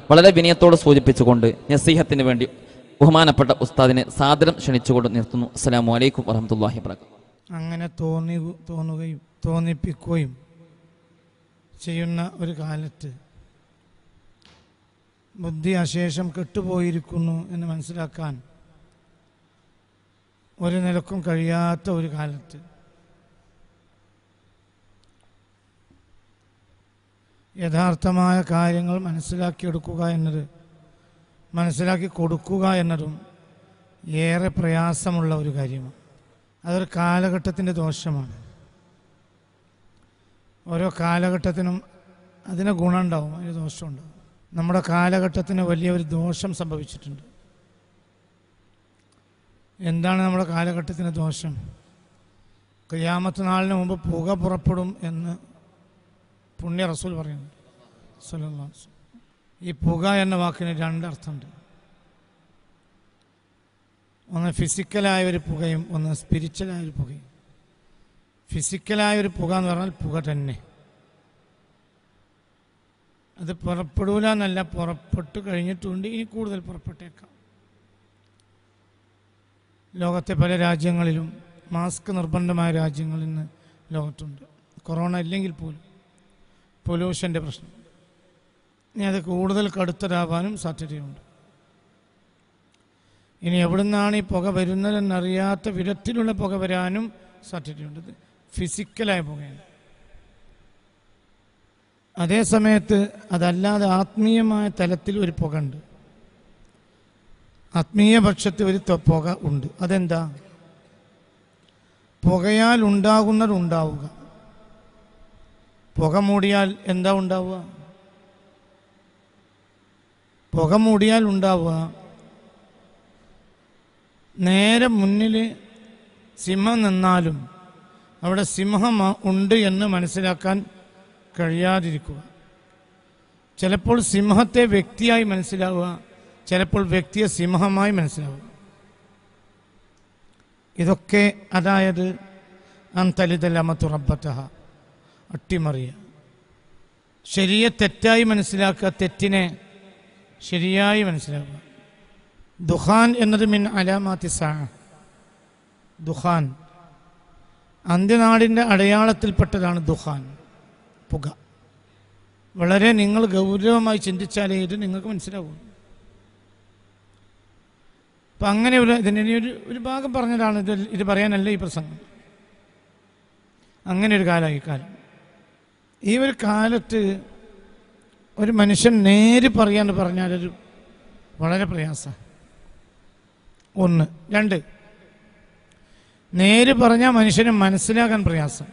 വളരെ വിനയത്തോട് സൂചിപ്പിച്ചുകൊണ്ട് നസീഹത്തിന് വേണ്ടി ബഹുമാനപ്പെട്ട ഉസ്താദിനെ സാദരം ക്ഷണിച്ചുകൊണ്ട് നിർത്തുന്നു അസ്സലാമു അലൈക്കും വറഹമത്തല്ലാഹി വബറകാതുഹു അങ്ങനെ തോന്നി തോന്നുകയും തോന്നിപ്പിക്കുകയും ചെയ്യുന്ന ഒരു കാലത്ത് ബുദ്ധി അശേഷം കെട്ടുപോയിരിക്കുന്നു എന്ന് മനസ്സിലാക്കാൻ ഒരു നിലക്കും കഴിയാത്ത ഒരു കാലത്ത് യഥാർത്ഥമായ കാര്യങ്ങൾ മനസ്സിലാക്കിയെടുക്കുക എന്നത് മനസ്സിലാക്കി കൊടുക്കുക എന്നതും ഏറെ പ്രയാസമുള്ള ഒരു കാര്യമാണ് അതൊരു കാലഘട്ടത്തിൻ്റെ ദോഷമാണ് ഓരോ കാലഘട്ടത്തിനും അതിന് ഗുണമുണ്ടാവും അതിന് ദോഷമുണ്ടാവും നമ്മുടെ കാലഘട്ടത്തിന് വലിയ ഒരു ദോഷം സംഭവിച്ചിട്ടുണ്ട് എന്താണ് നമ്മുടെ കാലഘട്ടത്തിന് ദോഷം ക്രിയാമത്ത് നാളിന് മുമ്പ് പുക പുറപ്പെടും എന്ന് പുണ്യ റസൂൽ പറയുന്നു സല്ലല്ലാഹു അലൈഹി വസല്ലം. ഈ പുക എന്ന വാക്കിന് രണ്ടർത്ഥമുണ്ട് ഒന്ന് ഫിസിക്കലായ ഒരു പുകയും ഒന്ന് സ്പിരിച്വലായ ഒരു പുകയും ഫിസിക്കലായ ഒരു പുക എന്ന് പറഞ്ഞാൽ പുക തന്നെ അത് പുറപ്പെടൂല എന്നല്ല പുറപ്പെട്ടു കഴിഞ്ഞിട്ടുണ്ട് ഇനി കൂടുതൽ പുറപ്പെട്ടേക്കാം ലോകത്തെ പല രാജ്യങ്ങളിലും മാസ്ക് നിർബന്ധമായ രാജ്യങ്ങൾ ഇന്ന് ലോകത്തുണ്ട് കൊറോണ ഇല്ലെങ്കിൽ പോലും പൊല്യൂഷൻ്റെ പ്രശ്നം ഇനി അത് കൂടുതൽ കടുത്തരാവാനും സാധ്യതയുണ്ട് ഇനി എവിടുന്നാണ് ഈ പുക വരുന്നതെന്നറിയാത്ത വിധത്തിലുള്ള പുക വരാനും സാധ്യതയുണ്ട് ഇത് ഫിസിക്കലായ പുകയാണ് അതേ സമയത്ത് അതല്ലാതെ ആത്മീയമായ തലത്തിൽ ഒരു പുക ഉണ്ട് ആത്മീയ പക്ഷത്ത് ഒരു ത- പുക ഉണ്ട് അതെന്താ പുകയാൽ ഉണ്ടാകുന്നത് ഉണ്ടാവുക പുക മൂടിയാൽ എന്താ ഉണ്ടാവുക പുക മൂടിയാൽ ഉണ്ടാവുക നേരെ മുന്നിൽ സിംഹം നിന്നാലും അവിടെ സിംഹം ആ- ഉണ്ട് എന്ന് മനസ്സിലാക്കാൻ കഴിയാതിരിക്കുക ചിലപ്പോൾ സിംഹത്തെ വ്യക്തിയായി മനസ്സിലാവുക ചിലപ്പോൾ വ്യക്തിയെ സിംഹമായി മനസ്സിലാവുക ഇതൊക്കെ അതായത് അന്തലിതലമത്തു റബ്ബത്തഹ അട്ടിമറിയ ശരിയെ തെറ്റായി മനസ്സിലാക്കുക തെറ്റിനെ ശരിയായി മനസ്സിലാക്കുക ദുഹാൻ എന്നത് മിൻ അലാമാത്തി സാ ദുഹാൻ അന്ത്യനാടിൻ്റെ അടയാളത്തിൽപ്പെട്ടതാണ് ദുഹാൻ പുക വളരെ നിങ്ങൾ ഗൗരവമായി ചിന്തിച്ചാലേ ഇത് നിങ്ങൾക്ക് മനസ്സിലാവും അപ്പം അങ്ങനെ ഒരു ഇതിന് ഇനി ഒരു ഒരു ഭാഗം പറഞ്ഞതാണ് ഇത് ഇത് പറയാനല്ല ഈ പ്രസംഗം അങ്ങനെ ഒരു കാലം ഈ കാലം ഈ ഒരു കാലത്ത് ഒരു മനുഷ്യൻ നേര് പറയാന്ന് പറഞ്ഞാൽ ഒരു വളരെ പ്രയാസമാണ് ഒന്ന് രണ്ട് നേര് പറഞ്ഞാൽ മനുഷ്യന് മനസ്സിലാക്കാൻ പ്രയാസം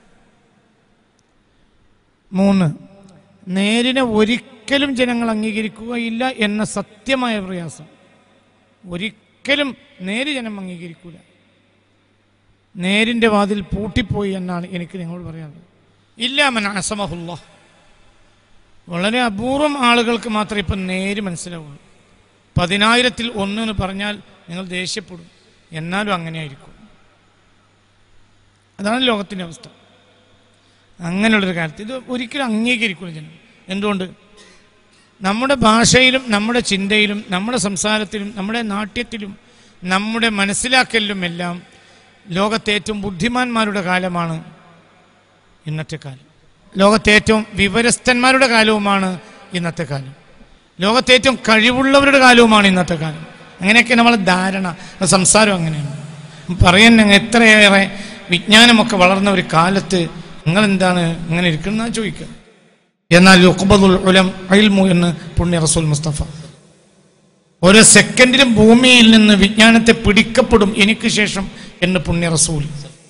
മൂന്ന് നേരിനെ ഒരിക്കലും ജനങ്ങൾ അംഗീകരിക്കുകയില്ല എന്ന സത്യമായ പ്രയാസം ഒരിക്കലും നേര് ജനം അംഗീകരിക്കൂല നേരിൻ്റെ വാതിൽ പൂട്ടിപ്പോയി എന്നാണ് എനിക്ക് നിങ്ങളോട് പറയാനുള്ളത് ഇല്ല മൻ അസമഹുല്ല വളരെ അപൂർവം ആളുകൾക്ക് മാത്രമേ ഇപ്പം നേര് മനസ്സിലാവുള്ളൂ പതിനായിരത്തിൽ ഒന്ന് എന്ന് പറഞ്ഞാൽ നിങ്ങൾ ദേഷ്യപ്പെടും എന്നാലും അങ്ങനെയായിരിക്കും അതാണ് ലോകത്തിൻ്റെ അവസ്ഥ അങ്ങനെയുള്ളൊരു കാലത്ത് ഇത് ഒരിക്കലും അംഗീകരിക്കില്ല ജനം എന്തുകൊണ്ട് നമ്മുടെ ഭാഷയിലും നമ്മുടെ ചിന്തയിലും നമ്മുടെ സംസാരത്തിലും നമ്മുടെ നാട്യത്തിലും നമ്മുടെ മനസ്സിലാക്കലിലും എല്ലാം ലോകത്തെ ഏറ്റവും ബുദ്ധിമാന്മാരുടെ കാലമാണ് ഇന്നത്തെ കാലം ലോകത്തെ ഏറ്റവും വിവരസ്ഥന്മാരുടെ കാലവുമാണ് ഇന്നത്തെ കാലം ലോകത്തെ ഏറ്റവും കഴിവുള്ളവരുടെ കാലവുമാണ് ഇന്നത്തെ കാലം അങ്ങനെയൊക്കെ നമ്മളെ ധാരണ സംസാരം അങ്ങനെയാണ് പറയുന്ന എത്രയേറെ വിജ്ഞാനമൊക്കെ വളർന്ന ഒരു കാലത്ത് നിങ്ങൾ എന്താണ് ഇങ്ങനെ ഇരിക്കുന്ന ചോദിക്കുക എന്നാൽ യുക്ബദുൽ ഉലം അയിൽമു എന്ന് പുണ്യ റസൂൽ മുസ്തഫ ഒരു സെക്കൻഡിലും ഭൂമിയിൽ നിന്ന് വിജ്ഞാനത്തെ പിടിക്കപ്പെടും എനിക്ക് ശേഷം എന്ന് പുണ്യ റസൂൽ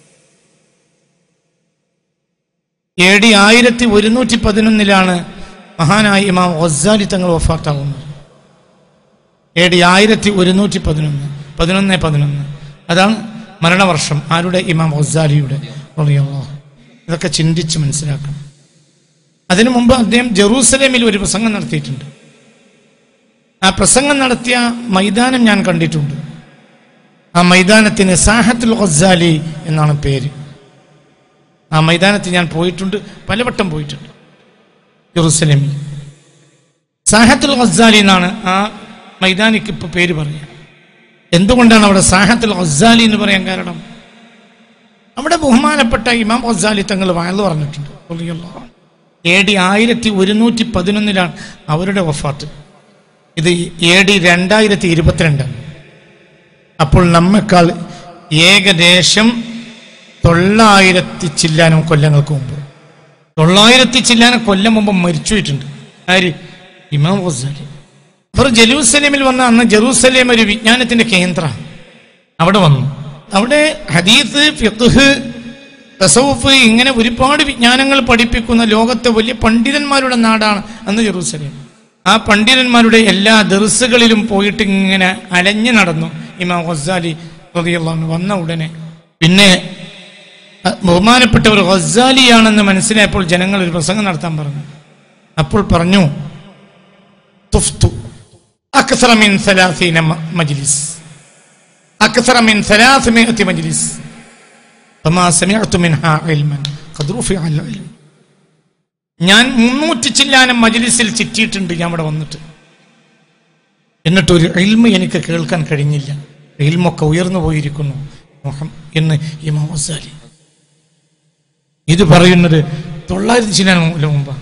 എ ഡി ആയിരത്തി ഒരുന്നൂറ്റി പതിനൊന്നിലാണ് മഹാനായ ഇമാം ഒസാലി തങ്ങൾ വഫാത്താകുന്നത് എ ഡി ആയിരത്തി ഒരുന്നൂറ്റി പതിനൊന്ന് പതിനൊന്ന് പതിനൊന്ന് അതാണ് മരണവർഷം ആരുടെ ഇമാം ഒസാലിയുടെ റളിയല്ലാഹു. ഇതൊക്കെ ചിന്തിച്ച് മനസ്സിലാക്കണം അതിനു മുമ്പ് അദ്ദേഹം ജെറൂസലേമിൽ ഒരു പ്രസംഗം നടത്തിയിട്ടുണ്ട് ആ പ്രസംഗം നടത്തിയ മൈതാനം ഞാൻ കണ്ടിട്ടുണ്ട് ആ മൈതാനത്തിന് സാഹത്തുൽ ഖസാലി എന്നാണ് പേര് ആ മൈതാനത്തിൽ ഞാൻ പോയിട്ടുണ്ട് പലവട്ടം പോയിട്ടുണ്ട് ജെറൂസലേമിൽ സാഹത്തുൽ ഗസാലി എന്നാണ് ആ മൈതാനിക്ക് ഇപ്പൊ പേര് പറയുക എന്തുകൊണ്ടാണ് അവിടെ സാഹത്തുൽ ഗസാലി എന്ന് പറയാൻ കാരണം അവിടെ ബഹുമാനപ്പെട്ട ഇമാം ഗസാലി തങ്ങൾ വയല് പറഞ്ഞിട്ടുണ്ട് റളിയല്ലാഹു അൻഹു. എ ഡി ആയിരത്തി ഒരുന്നൂറ്റി പതിനൊന്നിലാണ് അവരുടെ വഫാത്ത് ഇത് എ ഡി രണ്ടായിരത്തി ഇരുപത്തിരണ്ടാണ് അപ്പോൾ നമ്മെക്കാൾ ഏകദേശം തൊള്ളായിരത്തി ചില്ലാനം കൊല്ലങ്ങൾക്ക് മുമ്പ് തൊള്ളായിരത്തി ചില്ലാനം കൊല്ലം മുമ്പ് മരിച്ചു പോയിട്ടുണ്ട് ആര് ഇമാം ഗസാലി അവർ ജെറൂസലേമിൽ വന്ന അന്ന് ജെറൂസലേം ഒരു വിജ്ഞാനത്തിന്റെ കേന്ദ്രമാണ് അവിടെ വന്നു അവിടെ ഹദീസ് ഫിഖ്ഹ് തസവുഫ് ഇങ്ങനെ ഒരുപാട് വിജ്ഞാനങ്ങൾ പഠിപ്പിക്കുന്ന ലോകത്തെ വലിയ പണ്ഡിതന്മാരുടെ നാടാണ് അന്ന് ജെറൂസലേം ആ പണ്ഡിതന്മാരുടെ എല്ലാ ദർസുകളിലും പോയിട്ട് ഇങ്ങനെ അലഞ്ഞു നടന്നു ഇമാം ഗസാലി റളിയല്ലാഹു അൻഹു വന്ന ഉടനെ പിന്നെ അഹ് ബഹുമാനപ്പെട്ട ഒരു ഗസാലിയാണെന്ന് മനസ്സിലായപ്പോൾ ജനങ്ങൾ ഒരു പ്രസംഗം നടത്താൻ പറഞ്ഞു അപ്പോൾ പറഞ്ഞു തുഫ്തു അക്സറ മിൻ സലാസീന മ- മജ്ലിസ് أكثر من ثلاثمائة مجلس فما سمعت منها علما قد رفع العلم ഞാൻ മുന്നൂറ്റി ചില്ലാനം മജ്ലിസിൽ ചിറ്റിയിട്ടുണ്ട് ഞാൻ ഇവിടെ വന്നിട്ട് എന്നിട്ട് ഒരു ഇൽമ എനിക്ക് കേൾക്കാൻ കഴിഞ്ഞില്ല ഇൽമൊക്കെ ഉയർന്നു പോയിരിക്കുന്നു മുഹം- എന്ന് ഇമാം വസാലി ഇത് പറയുന്നത് തൊള്ളായിരത്തി ചില്ലാനം മുമ്പാണ്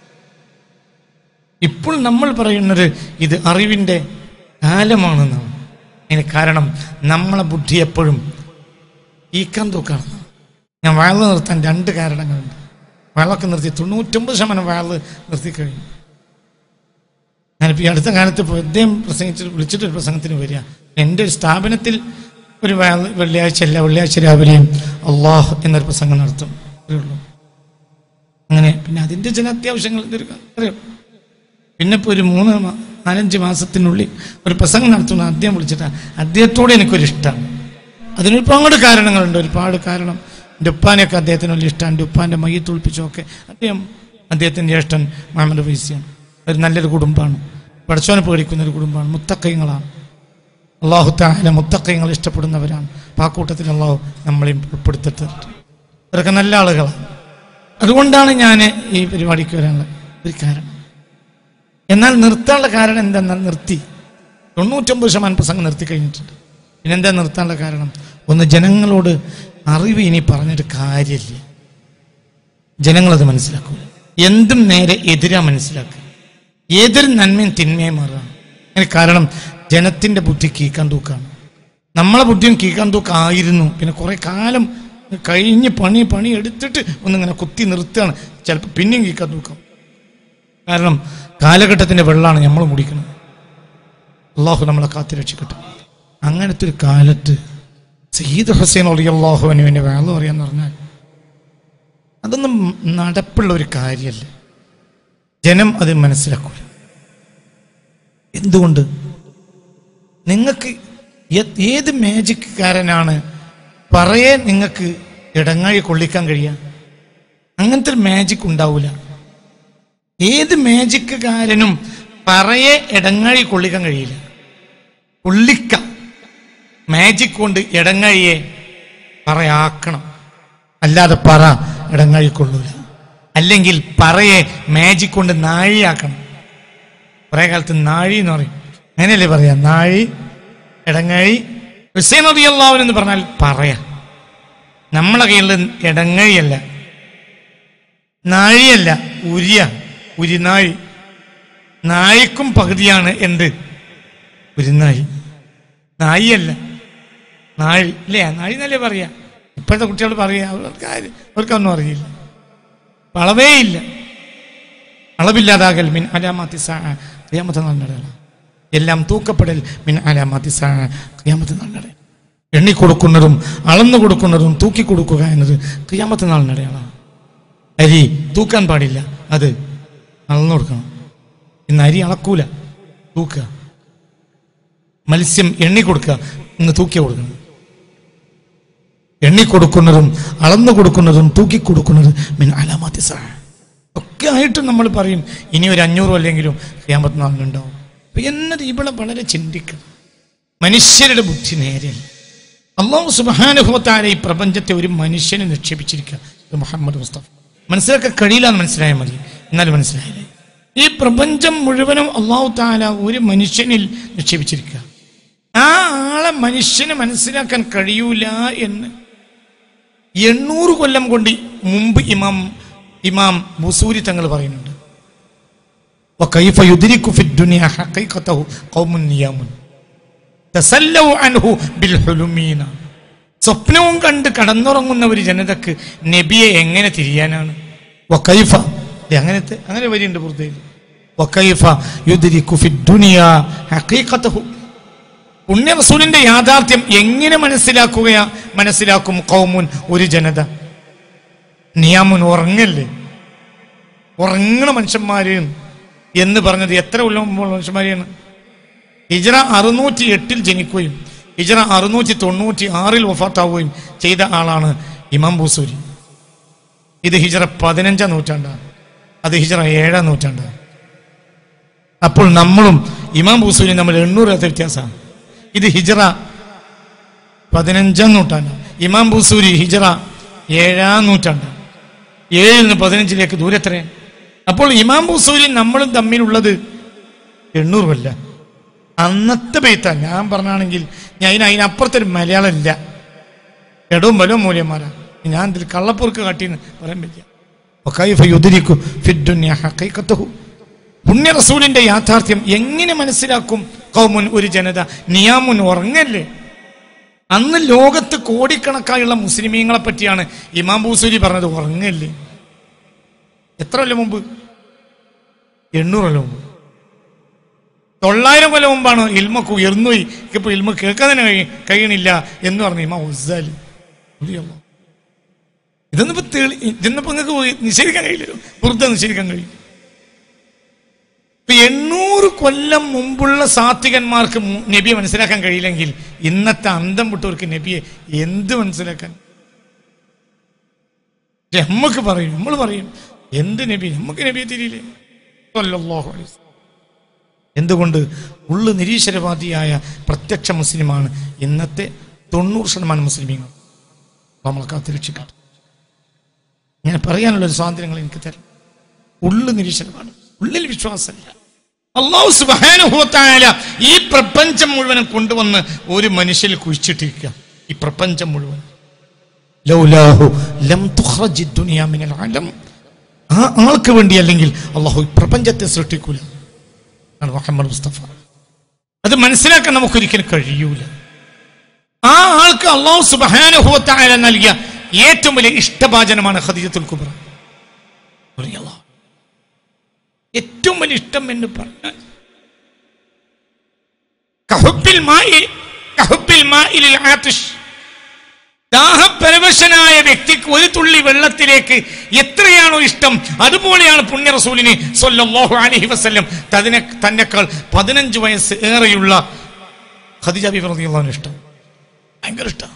ഇപ്പോൾ നമ്മൾ പറയുന്നത് ഇത് അറിവിന്റെ കാലമാണെന്നാണ് അതിന് കാരണം നമ്മളെ ബുദ്ധി എപ്പോഴും ഈക്കാൻ തൂക്കാണ് ഞാൻ വയല് നിർത്താൻ രണ്ട് കാരണങ്ങളുണ്ട് വയലൊക്കെ നിർത്തി തൊണ്ണൂറ്റൊമ്പത് ശതമാനം വയല് നിർത്തി കഴിഞ്ഞു ഞാനിപ്പോൾ ഈ അടുത്ത കാലത്ത് ഇപ്പോൾ ഇദ്ദേഹം പ്രസംഗിച്ച് വിളിച്ചിട്ട് ഒരു പ്രസംഗത്തിന് വരിക എൻ്റെ ഒരു സ്ഥാപനത്തിൽ ഒരു വയൽ വെള്ളിയാഴ്ച അല്ല വെള്ളിയാഴ്ച രാവിലെയും അള്ളാഹ് എന്നൊരു പ്രസംഗം നടത്തും അത്രേ ഉള്ളൂ അങ്ങനെ പിന്നെ അതിൻ്റെ ചില അത്യാവശ്യങ്ങൾ ഇതൊരു അറിയാം പിന്നെ ഇപ്പോൾ ഒരു മൂന്ന് മാ- നാലഞ്ച് മാസത്തിനുള്ളിൽ ഒരു പ്രസംഗം നടത്തുന്ന അദ്ദേഹം വിളിച്ചിട്ടാണ് അദ്ദേഹത്തോട് എനിക്കൊരു ഇഷ്ടമാണ് അതിനൊരുപാട് കാരണങ്ങളുണ്ട് ഒരുപാട് കാരണം എൻ്റെ ഉപ്പാനെയൊക്കെ അദ്ദേഹത്തിന് വലിയ ഇഷ്ടമാണ് എൻ്റെ ഉപ്പാൻ്റെ മയ്യത്ത് ഒളിപ്പിച്ചൊക്കെ അദ്ദേഹം അദ്ദേഹത്തിൻ്റെ ജ്യേഷ്ഠൻ മുഹമ്മദ് ഫൈസിയാണ് ഒരു നല്ലൊരു കുടുംബമാണ് പടച്ചോനെ പേടിക്കുന്ന ഒരു കുടുംബമാണ് മുത്തക്കയങ്ങളാണ് അള്ളാഹു താല മുത്തക്കയങ്ങൾ ഇഷ്ടപ്പെടുന്നവരാണ് അപ്പം ആ കൂട്ടത്തിൽ അള്ളാഹു നമ്മളെയും ഉൾപ്പെടുത്തിട്ട് ഇവരൊക്കെ നല്ല ആളുകളാണ് അതുകൊണ്ടാണ് ഞാൻ ഈ പരിപാടിക്ക് വരാനുള്ള ഒരു കാരണം എന്നാൽ നിർത്താനുള്ള കാരണം എന്തെന്നാൽ നിർത്തി തൊണ്ണൂറ്റൊമ്പത് ശതമാനം പ്രസംഗം നിർത്തി കഴിഞ്ഞിട്ടുണ്ട് പിന്നെന്താ നിർത്താനുള്ള കാരണം ഒന്ന് ജനങ്ങളോട് അറിവ് ഇനി പറഞ്ഞിട്ട് കാര്യമില്ല ജനങ്ങളത് മനസ്സിലാക്കൂല എന്തും നേരെ എതിരാ മനസ്സിലാക്കുക ഏതൊരു നന്മയും തിന്മയും മാറുകയാണ് അതിന് കാരണം ജനത്തിന്റെ ബുദ്ധി കീക്കാൻ തൂക്കാണ് നമ്മളെ ബുദ്ധിയും കീക്കാൻ തൂക്കായിരുന്നു പിന്നെ കുറെ കാലം കഴിഞ്ഞ് പണി പണി എടുത്തിട്ട് ഒന്നിങ്ങനെ കുത്തി നിർത്തുകയാണ് ചിലപ്പോൾ പിന്നെയും കീക്കാൻ തൂക്കാം കാരണം കാലഘട്ടത്തിന്റെ വെള്ളമാണ് നമ്മൾ മുടിക്കുന്നത് അള്ളാഹു നമ്മളെ കാത്തി രക്ഷിക്കട്ടെ അങ്ങനത്തെ ഒരു കാലത്ത് സയ്യിദ് ഹുസൈൻ അലി അള്ളാഹുവിനുവിന്റെ വേള പറയാന്ന് പറഞ്ഞാൽ അതൊന്നും നടപ്പുള്ള ഒരു കാര്യമല്ല ജനം അത് മനസ്സിലാക്കൂല എന്തുകൊണ്ട് നിങ്ങൾക്ക് ഏ- ഏത് മാജിക്കാരനാണ് പറയേ നിങ്ങൾക്ക് ഇടങ്ങഴി കൊള്ളിക്കാൻ കഴിയുക അങ്ങനത്തെ ഒരു മാജിക് ഉണ്ടാവില്ല ഏത് മാജിക്കുകാരനും പറയെ ഇടങ്ങഴി കൊള്ളിക്കാൻ കഴിയില്ല കൊള്ളിക്ക മാജിക് കൊണ്ട് ഇടങ്ങഴിയെ പറയാക്കണം അല്ലാതെ പറ ഇടങ്ങഴി കൊള്ളൂല അല്ലെങ്കിൽ പറയെ മാജിക് കൊണ്ട് നാഴിയാക്കണം കുറെ കാലത്ത് നാഴി എന്ന് പറയും അങ്ങനെയല്ലേ പറയാ നാഴി ഇടങ്ങഴി ഹുസൈൻ അള്ളാഹുൻ എന്ന് പറഞ്ഞാൽ പറയാ നമ്മളെ കയ്യിൽ ഇടങ്ങഴിയല്ല നാഴിയല്ല ഉരിയ ഉരിനാഴി നായിക്കും പകുതിയാണ് എന്ത് ഉരിനാഴി നായിയല്ല നാഴി ഇല്ലേ നാഴി എന്നല്ലേ പറയാ ഇപ്പോഴത്തെ കുട്ടികൾ പറയാ അവർക്ക് ആര് അവർക്കൊന്നും അറിയില്ല അളവേ ഇല്ല അളവില്ലാതാകൽ മിൻ അലാമാത്തി സാ ഖിയാമത്ത് നടന്നടയാണ് എല്ലാം തൂക്കപ്പെടൽ മിൻ അലാമാത്തി സാ ഖിയാമത്ത് നടന്നടയാണ് എണ്ണി കൊടുക്കുന്നതും അളന്നു കൊടുക്കുന്നതും തൂക്കി കൊടുക്കുക എന്നത് ഖിയാമത്ത് നാളിനടയാണ് അരി തൂക്കാൻ പാടില്ല അത് അളന്നു കൊടുക്കണം ഇന്ന് അരി അളക്കൂല തൂക്കുക മത്സ്യം എണ്ണി കൊടുക്കുക ഇന്ന് തൂക്കി കൊടുക്കണം എണ്ണി കൊടുക്കുന്നതും അളന്നു കൊടുക്കുന്നതും തൂക്കി കൊടുക്കുന്നതും മിൻ അലാമാത്തി സാ ഒക്കെ ആയിട്ട് നമ്മൾ പറയും ഇനി ഒരു അഞ്ഞൂറ് അല്ലെങ്കിലും ക്യാമത്ത് നാളിലുണ്ടാവും അപ്പൊ എന്നത് ഇവിടെ വളരെ ചിന്തിക്കണം മനുഷ്യരുടെ ബുദ്ധി നേരെയല്ല അള്ളാഹു സുബാനുഭവത്താല ഈ പ്രപഞ്ചത്തെ ഒരു മനുഷ്യന് നിക്ഷേപിച്ചിരിക്കുക ഇത് മുഹമ്മദ് മുസ്തഫ മനസ്സിലാക്കാൻ കഴിയില്ല എന്ന് മനസ്സിലായാൽ മതി എന്നാലും മനസ്സിലായില്ലേ ഈ പ്രപഞ്ചം മുഴുവനും അള്ളാഹു താല ഒരു മനുഷ്യനിൽ നിക്ഷേപിച്ചിരിക്കുക ആ ആളെ മനുഷ്യന് മനസ്സിലാക്കാൻ കഴിയൂല എന്ന് എണ്ണൂറ് കൊല്ലം കൊണ്ട് മുമ്പ് ഇമാം ഇമാം ബുസൂരി തങ്ങൾ പറയുന്നുണ്ട് وكيف يدرك في الدنيا حقيقته قوم نيام تسلوا عنه بالحلمين സ്വപ്നവും കണ്ട് കടന്നുറങ്ങുന്ന ഒരു ജനതക്ക് നബിയെ എങ്ങനെ തിരിയാനാണ് വക്കൈഫ ദേ അങ്ങനത്തെ അങ്ങനെ വരിയുണ്ട് പുറത്തേക്ക് വക്കൈഫ യുദ്രിക്കു ഫി ദുനിയ ഹഖീഖതഹു പുണ്യ റസൂലിന്റെ യാഥാർത്ഥ്യം എങ്ങനെ മനസ്സിലാക്കുകയാ മനസ്സിലാക്കും കൗമുൻ ഒരു ജനത നിയാമുൻ ഉറങ്ങല്ലേ ഉറങ്ങണ മനുഷ്യന്മാര് എന്ന് പറഞ്ഞത് എത്ര കൊല്ലം മുമ്പുള്ള മനുഷ്യന്മാരെയാണ് ഹിജറ അറുന്നൂറ്റി എട്ടിൽ ജനിക്കുകയും ഹിജറ അറുന്നൂറ്റി തൊണ്ണൂറ്റി ആറിൽ വഫാത്താവുകയും ചെയ്ത ആളാണ് ഇമാം ബൂസൂരി ഇത് ഹിജറ പതിനഞ്ചാം നൂറ്റാണ്ടാണ് അത് ഹിജറ ഏഴാം നൂറ്റാണ്ടാണ് അപ്പോൾ നമ്മളും ഇമാം ബൂസൂരി നമ്മൾ എണ്ണൂറ് വ്യത്യാസമാണ് ഇത് ഹിജറ പതിനഞ്ചാം നൂറ്റാണ്ട് ഇമാം ബൂസൂരി ഹിജറ ഏഴാം നൂറ്റാണ്ട് ഏഴിൽ നിന്ന് പതിനഞ്ചിലേക്ക് ദൂരത്രേ അപ്പോൾ ഇമാം ബൂസൂരി നമ്മളും തമ്മിലുള്ളത് എണ്ണൂറ് കൊല്ല അന്നത്തെ പെയ്ത്ത ഞാൻ പറഞ്ഞാണെങ്കിൽ ഞാൻ അതിന് അതിനപ്പുറത്തൊരു മലയാളം ഇല്ല എടവും ബലവും മൂല്യന്മാരാ ഞാൻ ഇതിൽ കള്ളപ്പുറക്ക് കാട്ടിന്ന് പറയാൻ പറ്റില്ല وكيف يدرك في الدنيا حقيقته പുണ്യ റസൂലിന്റെ യാഥാർത്ഥ്യം എങ്ങനെ മനസ്സിലാക്കും കൗമുൻ ഒരു ജനത നിയാമുൻ ഉറങ്ങല്ലേ അന്ന് ലോകത്ത് കോടിക്കണക്കായുള്ള മുസ്ലിമീങ്ങളെ പറ്റിയാണ് ഇമാം ബൂസൂരി പറഞ്ഞത് ഉറങ്ങല്ലേ എത്ര കൊല്ലം മുമ്പ് എണ്ണൂറ് കൊല്ലം മുമ്പ് തൊള്ളായിരം കൊല്ലം മുമ്പാണ് ഇൽമക്ക് ഉയർന്നുപോയി ഇപ്പൊ ഇൽമ കേൾക്കാൻ തന്നെ കഴി- കഴിയണില്ല എന്ന് പറഞ്ഞു ഇമാം ഉസ്സാലി റളിയല്ലാഹു. ഇതൊന്നും ഇപ്പൊ തെളി ഇതൊന്നിപ്പോ നിങ്ങൾക്ക് നിഷേധിക്കാൻ കഴിയില്ലല്ലോ വെറുതെ നിഷേധിക്കാൻ കഴിയും ഇപ്പൊ എണ്ണൂറ് കൊല്ലം മുമ്പുള്ള സാത്വികന്മാർക്ക് മു- നബിയെ മനസ്സിലാക്കാൻ കഴിയില്ലെങ്കിൽ ഇന്നത്തെ അന്തം വിട്ടവർക്ക് നബിയെ എന്ത് മനസ്സിലാക്കാൻ പക്ഷെ നമ്മക്ക് പറയും നമ്മൾ പറയും എന്ത് നബി നമുക്ക് നബിയെ തിരിയില്ലേ സ്വല്ലല്ലാഹു അലൈഹി വസല്ലം. എന്തുകൊണ്ട് ഉള്ളു നിരീശ്വരവാദിയായ പ്രത്യക്ഷ മുസ്ലിമാണ് ഇന്നത്തെ തൊണ്ണൂറ് ശതമാനം മുസ്ലിമീങ്ങൾ നമ്മൾ കാത്തിരക്ഷിക്കട്ടെ ഇങ്ങനെ പറയാനുള്ള ഒരു സ്വാതന്ത്ര്യങ്ങൾ എനിക്ക് തരും ഉള്ളു നിരീശ്വരമാണ് ഉള്ളിൽ വിശ്വാസമില്ല അള്ളാഹു സുബാനുഭവത്തായ ഈ പ്രപഞ്ചം മുഴുവനും കൊണ്ടുവന്ന് ഒരു മനുഷ്യൽ കുഴിച്ചിട്ടിരിക്കുക ഈ പ്രപഞ്ചം മുഴുവൻ ലൗലാഹു ലം തുഖ്റജി ദുനിയ മിനൽ അലം ആ ആൾക്ക് വേണ്ടി അല്ലെങ്കിൽ അള്ളാഹു ഈ പ്രപഞ്ചത്തെ സൃഷ്ടിക്കൂല ആണ് മുഹമ്മദ് മുസ്തഫ അത് മനസ്സിലാക്കാൻ നമുക്കൊരിക്കലും കഴിയൂല ആ ആൾക്ക് അള്ളാഹു സുബാനുഭവത്തായ നൽകിയ ഏറ്റവും വലിയ ഇഷ്ടഭാജനമാണ് ഖദീജത്തുൽ കുബ്ര റളിയല്ലാഹു. ഏറ്റവും വലിയ ഇഷ്ടം എന്ന് പറഞ്ഞാൽ കഹുബിൽ മായി കഹുബിൽ മായിലിൽ ആതിഷ് ദാഹപരവശനായ വ്യക്തിക്ക് ഒരു തുള്ളി വെള്ളത്തിലേക്ക് എത്രയാണോ ഇഷ്ടം അതുപോലെയാണ് പുണ്യ റസൂലിന് സല്ലല്ലാഹു അലൈഹി വസല്ലം തതിനെ തന്നെക്കാൾ പതിനഞ്ച് വയസ്സ് ഏറെയുള്ള ഖദീജ ബിബി റളിയല്ലാഹു ഇഷ്ടം ഭയങ്കര ഇഷ്ടം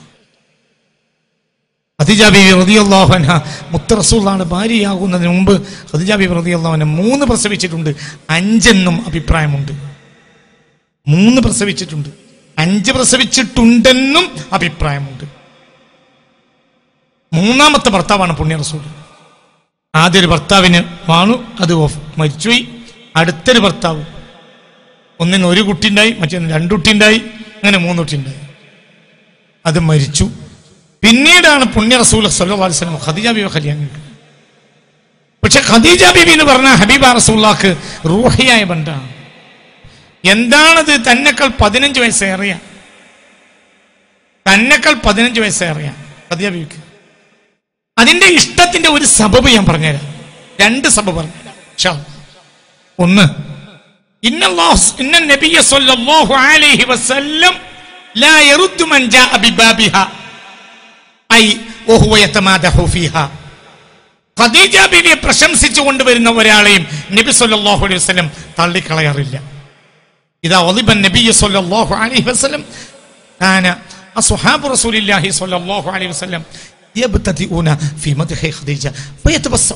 ഖദീജ ബിബി റളിയല്ലാഹു അൻഹ മുത്ത റസൂലാണ് ഭാര്യയാകുന്നതിന് മുമ്പ് ഖദീജ ബിബി റളിയല്ലാഹു അൻഹ മൂന്ന് പ്രസവിച്ചിട്ടുണ്ട് അഞ്ചെന്നും അഭിപ്രായമുണ്ട് മൂന്ന് പ്രസവിച്ചിട്ടുണ്ട് അഞ്ച് പ്രസവിച്ചിട്ടുണ്ടെന്നും അഭിപ്രായമുണ്ട് മൂന്നാമത്തെ ഭർത്താവാണ് പുണ്യ റസൂൽ ആദ്യ ഒരു ഭർത്താവിന് വാണു അത് ഓഫ് മരിച്ചുപോയി അടുത്തൊരു ഭർത്താവ് ഒന്നിന് ഒരു കുട്ടി ഉണ്ടായി മറ്റൊന്ന് രണ്ടു കുട്ടി ഉണ്ടായി അങ്ങനെ മൂന്ന് കുട്ടി ഉണ്ടായി അത് മരിച്ചു പിന്നീടാണ് പുണ്യ റസൂൽ സല്ലല്ലാഹു അലൈഹി വസല്ലം ഖദീജ ബീവി കല്യാണം കഴിക്കുന്നത് പക്ഷെ ഖദീജ ബീബി എന്ന് പറഞ്ഞ ഹബീബ റസൂല്ലാക്ക് റൂഹിയായ ബന്ധമാണ് എന്താണത് തന്നെക്കാൾ പതിനഞ്ച് വയസ്സേറിയ തന്നെക്കാൾ പതിനഞ്ച് വയസ്സേറിയ ഖദീജ ബീവിക്ക് അതിന്റെ ഇഷ്ടത്തിന്റെ ഒരു സബബ് ഞാൻ പറഞ്ഞുതരാം രണ്ട് സബബ് പറഞ്ഞുതരാം ഇൻഷാ അല്ലാ. ഒന്ന് ഇന്നല്ലാഹു ഇന്ന നബിയ സല്ലല്ലാഹു അലൈഹി വസല്ലം ലാ യറുദ്ദു മൻ ജാഅ ബിബാബിഹ ഐ വഹുവ യതമാദഹു ഫീഹ ഖദീജ ബീവിയെ പ്രശംസിച്ചു കൊണ്ടുവരുന്ന ഒരാളെയും നബി സല്ലല്ലാഹു അലൈഹി വസല്ലം തള്ളിക്കളയാറില്ല ഇതാ ഒളിബൻ നബി സല്ലല്ലാഹു അലൈഹി വസല്ലം കാന അസ്ഹാബു റസൂലില്ലാഹി സല്ലല്ലാഹു അലൈഹി വസല്ലം يبتدئون في مدح خديجة فيتبسم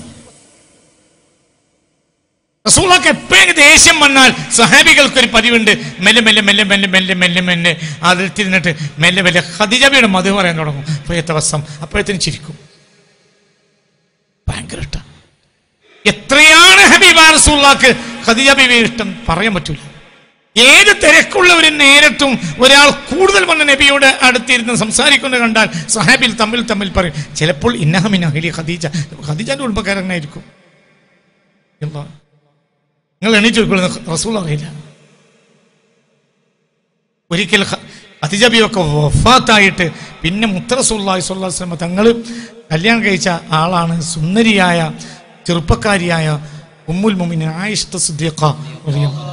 റസൂലക്ക് എപ്പോഴും ദേഷ്യം വന്നാൽ സഹാബികൾക്ക് ഒരു പതിവുണ്ട് മെല്ലെ മെല്ലെ മെല്ലെ മെല്ലെ മെല്ലെ മെല്ലെ മെല്ലെ അതിൽ തിരിഞ്ഞിട്ട് മെല്ലെ മെല്ലെ ഖദിജബിയുടെ മധു പറയാൻ തുടങ്ങും പയ്യത്തെ വസം അപ്പോഴത്തേനും ചിരിക്കും ഭയങ്കര ഇഷ്ടം എത്രയാണ് ഹബീബ റസൂള്ളാക്ക് ഖദീജ ബീവി ഇഷ്ടം പറയാൻ പറ്റൂല ഏത് തിരക്കുള്ള ഒരു നേരത്തും ഒരാൾ കൂടുതൽ വന്ന നബിയോട് അടുത്തിരുന്ന് സംസാരിക്കുന്നത് കണ്ടാൽ സഹാബിൽ തമ്മിൽ തമ്മിൽ പറയും ചിലപ്പോൾ ഇന്നഹമിൻ അഹലി ഖദീജ ഖദീജന്റെ കുടുംബക്കാരനായിരിക്കും എന്താ നിങ്ങൾ എണീറ്റ് വെക്കുന്നത് റസൂൾ അറിയില്ല ഒരിക്കൽ ഖ- ഖദീജ ബിയൊക്കെ വഫാത്തായിട്ട് പിന്നെ മുത്തറസുല്ലാഹി സ്വല്ലല്ലാഹു അലൈഹി വസല്ലം തങ്ങൾ കല്യാണം കഴിച്ച ആളാണ് സുന്ദരിയായ ചെറുപ്പക്കാരിയായ ഉമ്മുൽ മുമിൻ ആയിഷ സിദ്ദീഖ റളിയല്ലാഹു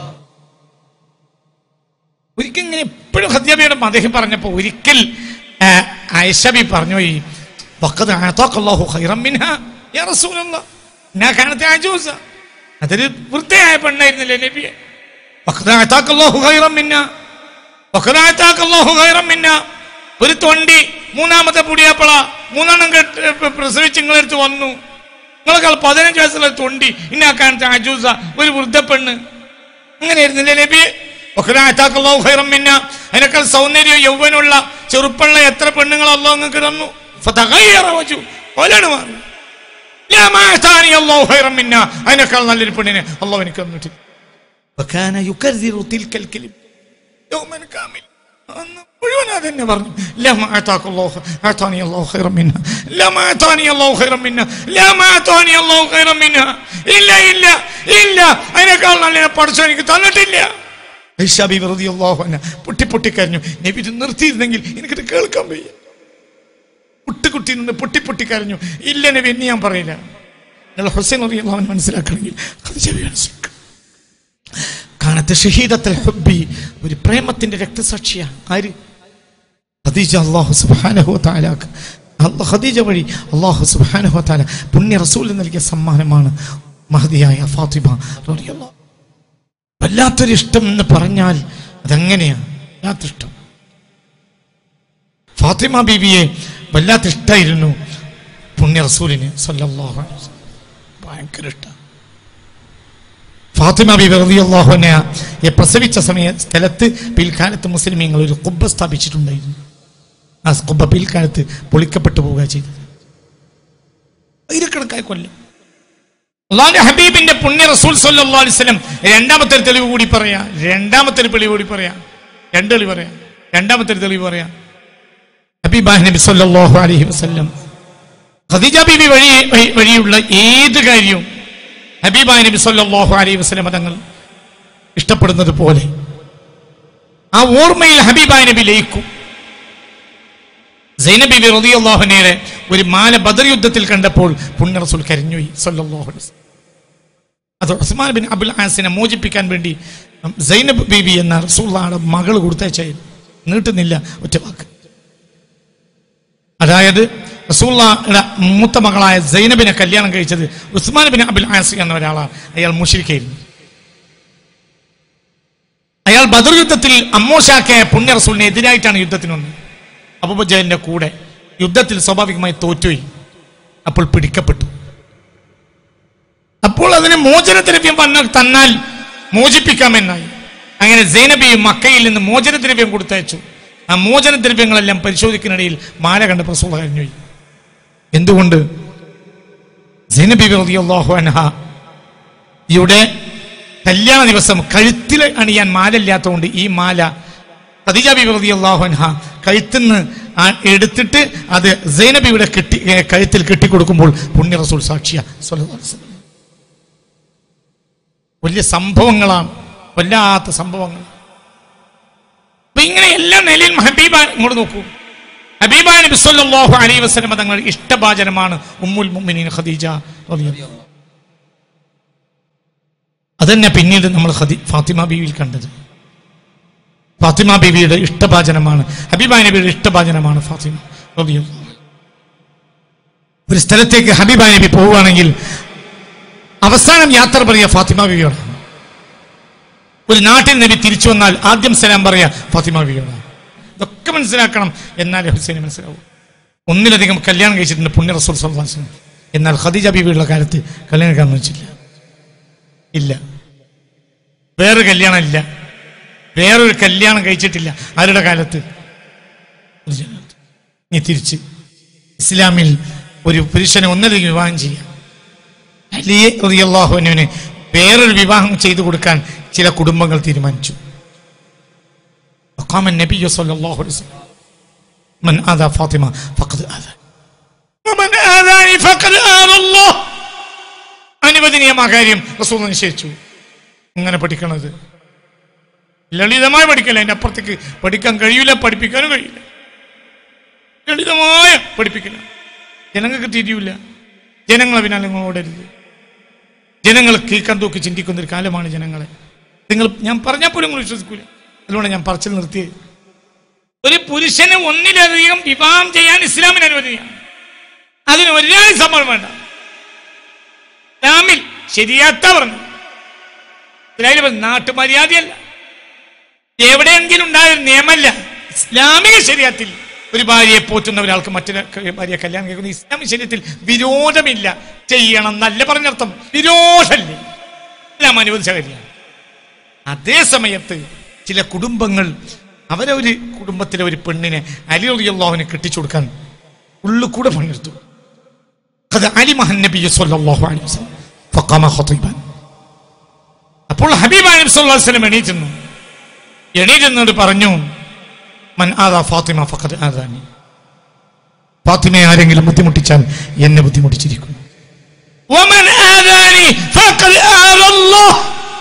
ഒരിക്കൽ ഇങ്ങനെ എപ്പോഴും ഹദ്യബിയുടെ മതഹി പറഞ്ഞപ്പോ ഒരിക്കൽ ആ, ആയിഷബി പറഞ്ഞു ഈ വഖദ് ആതാഖല്ലാഹു ഖൈറൻ മിൻഹാ യാ റസൂലല്ലാഹ് ഇന്നാ കാനത്ത് അജൂസ അതൊരു വൃദ്ധയായ പെണ്ണായിരുന്നില്ലേ നബിയെ വഖദ് ആതാഖല്ലാഹു ഖൈറൻ മിന്നാ വഖദ് ആതാഖല്ലാഹു ഖൈറൻ മിന്നാ ഒരു തൊണ്ടി മൂന്നാമത്തെ പുടിയാപ്പള മൂന്നെണ്ണം കെട്ട് പ്രസവിച്ച് നിങ്ങളെടുത്ത് വന്നു നിങ്ങളെക്കാൾ പതിനഞ്ച് വയസ്സുള്ള ഒരു തൊണ്ടി ഇന്നാ കാനത്ത് അജൂസ ഒരു വൃദ്ധ പെണ്ണ് അങ്ങനെയായിരുന്നില്ലേ നബിയെ ഒഖരാത്താക്കല്ലാഹു ഖൈറൻ മിന്ന അതിനേക്കാൾ സൗന്ദര്യം യൗവനുള്ള ചെറുപ്പുള്ള എത്ര പെണ്ണുങ്ങൾ അള്ളാഹു നിങ്ങൾക്ക് തന്നു ഫതഗയ്യറ വജു ഓലാണ് മാറി ലാ മാ അതാനി അല്ലാഹു ഖൈറൻ മിന്ന അതിനേക്കാൾ നല്ലൊരു പെണ്ണിനെ അള്ളാഹു എനിക്ക് തന്നിട്ടില്ല വകാന യുകർദിറു തിൽക്കൽ കലിം യൗമൻ കാമിൽ അന്ന് മുഴുവൻ അതന്നെ പറഞ്ഞു ലാ മാ അതാക്കല്ലാഹു അതാനി അല്ലാഹു ഖൈറൻ മിന്ന ലാ മാ അതാനി അല്ലാഹു ഖൈറൻ മിന്ന ലാ മാ അതാനി അല്ലാഹു ഖൈറൻ മിന്ന ഇല്ല ഇല്ല ഇല്ല അതിനേക്കാൾ നല്ല പഠിച്ചോ എനിക്ക് തന്നിട്ടില്ല ഐഷാബി വെറുതെ അള്ളാഹുന പൊട്ടി പൊട്ടി കരഞ്ഞു നബി ഇത് നിർത്തിയിരുന്നെങ്കിൽ എനിക്കിത് കേൾക്കാൻ വയ്യ കുട്ടി നിന്ന് പൊട്ടി പൊട്ടി കരഞ്ഞു ഇല്ല നബി എന്ന് ഞാൻ പറയില്ല നിങ്ങൾ ഹുസൈൻ അലി അള്ളാഹൻ മനസ്സിലാക്കണമെങ്കിൽ ഖദീജ ബി മനസ്സിലാക്കണം കാണത്തെ ഷഹീദത്തൽ ഹുബി ഒരു പ്രേമത്തിന്റെ രക്തസാക്ഷിയാണ് ആര് ഖദീജ അള്ളാഹു സുബ്ഹാനഹു തആലാക്ക് അല്ലാഹ് ഖദീജ വഴി അള്ളാഹു സുബ്ഹാനഹു തആല പുണ്യ റസൂൽ നൽകിയ സമ്മാനമാണ് മഹദിയായ ഫാത്തിമ റളിയല്ലാഹു വല്ലാത്തൊരു ഇഷ്ടം എന്ന് പറഞ്ഞാൽ അതെങ്ങനെയാണ് വല്ലാത്ത ഇഷ്ടം ഫാത്തിമ ബീവിയെ വല്ലാത്ത ഇഷ്ടമായിരുന്നു പുണ്യ റസൂലിന് സല്ലല്ലാഹു അലൈഹി വസല്ലം. ഭയങ്കര ഇഷ്ടം ഫാത്തിമ ബീബി റളിയല്ലാഹുവിനെ പ്രസവിച്ച സമയ സ്ഥലത്ത് പിൽക്കാലത്ത് മുസ്ലിമീങ്ങൾ ഒരു കുബ്ബ സ്ഥാപിച്ചിട്ടുണ്ടായിരുന്നു ആ കുബ്ബ പിൽക്കാലത്ത് പൊളിക്കപ്പെട്ടു പോവുക ചെയ്തത് ആയിരക്കണക്കായ കൊല്ലം അള്ളാന്റെ ഹബീബിന്റെ പുണ്യ റസൂൽ സല്ലല്ലാഹു അലൈഹി വസല്ലം രണ്ടാമത്തെ ഒരു തെളിവ് കൂടി പറയാ രണ്ടാമത്തെ ഒരു തെളിവ് കൂടി പറയാ രണ്ട് തെളിവ് പറയാം രണ്ടാമത്തെ ഒരു തെളിവ് പറയാം ഹബീബാഹ് നബി സല്ലല്ലാഹു അലൈഹി വസല്ലം ഖദീജ ബീബി വഴി വഴി- വഴിയുള്ള ഏത് കാര്യവും ഹബീബാഹ് നബി സല്ലല്ലാഹു അലൈഹി വസല്ലം തങ്ങൾ ഇഷ്ടപ്പെടുന്നത് പോലെ ആ ഓർമ്മയിൽ ഹബീബാഹ് നബി ലയിക്കും സൈനബി റളിയല്ലാഹുവിനെ ഒരു മാല ബദർ യുദ്ധത്തിൽ കണ്ടപ്പോൾ പുണ്യ റസൂൽ കരഞ്ഞുപോയി സല്ലല്ലാഹു അലൈഹി വസല്ലം. അത് ഉസ്മാൻ ബിൻ അബുൽ ആസിനെ മോചിപ്പിക്കാൻ വേണ്ടി സൈനബ് ബീബി എന്ന റസൂള്ളാടെ മകൾ കൊടുത്തയച്ചായി നീട്ടുന്നില്ല ഒറ്റ വാക്ക് അതായത് റസൂള്ളയുടെ മൂത്ത മകളായ സൈനബിനെ കല്യാണം കഴിച്ചത് ഉസ്മാൻ ബിൻ അബുൽ ആസി എന്ന ഒരാളാണ് അയാൾ മുഷിരിക്കായിരുന്നു അയാൾ ബദർ യുദ്ധത്തിൽ അമ്മോഷാക്കിയ പുണ്യ റസൂലിനെ എതിരായിട്ടാണ് യുദ്ധത്തിന് വന്നത് അബുബജലിന്റെ കൂടെ യുദ്ധത്തിൽ സ്വാഭാവികമായി തോറ്റുപോയി അപ്പോൾ പിടിക്കപ്പെട്ടു അപ്പോൾ അതിന് മോചനദ്രവ്യം വന്ന തന്നാൽ മോചിപ്പിക്കാമെന്നായി അങ്ങനെ സൈനബിയും മക്കയിൽ നിന്ന് മോചനദ്രവ്യം കൊടുത്തയച്ചു ആ മോചനദ്രവ്യങ്ങളെല്ലാം പരിശോധിക്കുന്നിടയിൽ മാല കണ്ട പ്രസൂഹ കഴിഞ്ഞുപോയി എന്തുകൊണ്ട് സൈനബി റളിയല്ലാഹു അൻഹ ഇവിടെ കല്യാണ ദിവസം കഴുത്തിൽ അണിയാൻ മാലയില്ലാത്തതുകൊണ്ട് ഈ മാല ഖദീജ ബി റളിയല്ലാഹു അൻഹ കഴുത്തുനിന്ന് ആ എടുത്തിട്ട് അത് സൈനബിയുടെ കെട്ടി ഏ, കഴുത്തിൽ കെട്ടിക്കൊടുക്കുമ്പോൾ പുണ്യ റസൂൽ സാക്ഷിയ സ്വല്ലല്ലാഹു അലൈഹി വസല്ലം. വലിയ സംഭവങ്ങളാണ് വല്ലാത്ത സംഭവങ്ങൾ അപ്പൊ ഇങ്ങനെ എല്ലാ നിലയിലും ഹബീബ ഇങ്ങോട്ട് നോക്കൂ ഹബീബ നബി സല്ലല്ലാഹു അലൈഹി വസല്ലം തങ്ങൾ ഇഷ്ടഭാചനമാണ് ഉമ്മുൽ മുഅ്മിനീൻ ഖദീജ റളിയല്ലാഹു അൻഹ. അതന്നെ പിന്നീട് നമ്മൾ ഖദി ഫാത്തിമ ബീവിയിൽ കണ്ടത് ഫാത്തിമ ബീവിയുടെ ഇഷ്ടഭാചനമാണ് ഹബീബ നബിയുടെ ഇഷ്ടഭാചനമാണ് ഫാത്തിമ റളിയല്ലാഹു അൻഹ. ഒരു സ്ഥലത്തേക്ക് ഹബീബ നബി പോവുകയാണെങ്കിൽ അവസാനം യാത്ര പറയുക ഫാത്തിമ ബീവിയോടാണ് ഒരു നാട്ടിൽ നബി തിരിച്ചു വന്നാൽ ആദ്യം സലാം പറയാ ഫാത്തിമ ബീവിയോടാണ് ഇതൊക്കെ മനസ്സിലാക്കണം എന്നാലേ ഹുസൈൻ മനസ്സിലാവൂ ഒന്നിലധികം കല്യാണം കഴിച്ചിട്ടുണ്ട് പുണ്യ റസൂൽ സല്ലല്ലാഹു അലൈഹി വസല്ലം. എന്നാൽ ഖദീജ ബീവിയുള്ള കാലത്ത് കല്യാണം കഴിക്കാൻ വെച്ചില്ല ഇല്ല വേറെ കല്യാണം ഇല്ല വേറൊരു കല്യാണം കഴിച്ചിട്ടില്ല ആരുടെ കാലത്ത് ഒരു ജനത്ത്. നീ തിരിച്ച് ഇസ്ലാമിൽ ഒരു പുരുഷനെ ഒന്നധികം വിവാഹം ചെയ്യാം അലിയെ റളിയല്ലാഹുവിന് വേറൊരു വിവാഹം ചെയ്തു കൊടുക്കാൻ ചില കുടുംബങ്ങൾ തീരുമാനിച്ചു وقام النبي صلى الله عليه وسلم من آذى فاطمة فقد آذى ومن آذاني فقد آذى الله അനുവദനീയമായ കാര്യം റസൂൽ നിശ്ചയിച്ചു ഇങ്ങനെ പഠിക്കണത് ലളിതമായി പഠിക്കല അതിന്റെ അപ്പുറത്തേക്ക് പഠിക്കാൻ കഴിയില്ല പഠിപ്പിക്കാനും കഴിയില്ല ലളിതമായ പഠിപ്പിക്കല ജനങ്ങൾക്ക് തിരിയൂല ജനങ്ങളെ പിന്നാലെ നിങ്ങൾ ഓടരുത് ജനങ്ങൾ കീക്കാൻ തൂക്കി ചിന്തിക്കുന്ന ഒരു കാലമാണ് ജനങ്ങളെ നിങ്ങൾ ഞാൻ പറഞ്ഞാൽ പോലും നിങ്ങൾ വിശ്വസിക്കൂല അതുകൊണ്ട് ഞാൻ പറച്ചിൽ നിർത്തിയത് ഒരു പുരുഷന് ഒന്നിലധികം വിവാഹം ചെയ്യാൻ ഇസ്ലാമിന് അനുവദിയാണ് അതിന് ഒരാൾ സമ്മതം വേണ്ട ഇസ്ലാമിൽ ശരിയാത്ത പറഞ്ഞു ഇസ്ലാമിൽ പറഞ്ഞ നാട്ടുമര്യാദയല്ല എവിടെയെങ്കിലും ഉണ്ടായ ഒരു നിയമമല്ല ഇസ്ലാമിക ശരീരത്തിൽ ഒരു ഭാര്യയെ പോറ്റുന്ന ഒരാൾക്ക് മറ്റൊരു ക- ഭാര്യയെ കല്യാണം കഴിക്കുന്ന ഇസ്ലാമിക ശരീരത്തിൽ വിരോധമില്ല ചെയ്യണം എന്നല്ല പറഞ്ഞർത്ഥം വിരോധമില്ല ഇസ്ലാം അനുവദിച്ച കാര്യമാണ് അതേ സമയത്ത് ചില കുടുംബങ്ങൾ അവരെ ഒരു കുടുംബത്തിലെ ഒരു പെണ്ണിനെ അലി അലിയുള്ളാഹുവിനെ കെട്ടിച്ചു കൊടുക്കാൻ ഉള്ളു കൂടെ പണിയെടുത്തു അത് അലിമഹൻ നബി സല്ലല്ലാഹു അലൈഹി വസല്ലം ഫഖാമ ഖതീബൻ അപ്പോൾ ഹബീബ് നബി സല്ലല്ലാഹു അലൈഹി വസല്ലം എണീറ്റുന്നു എണീറ്റുന്നത് പറഞ്ഞു മൻ ആദാ ഫാത്തിമ ഫഖദ് ആദാനി ഫാത്തിമയെ ആരെങ്കിലും ബുദ്ധിമുട്ടിച്ചാൽ എന്നെ ബുദ്ധിമുട്ടിച്ചിരിക്കുന്നു വമൻ ആദാനി ഫഖദ് ആദാ അല്ലാഹ്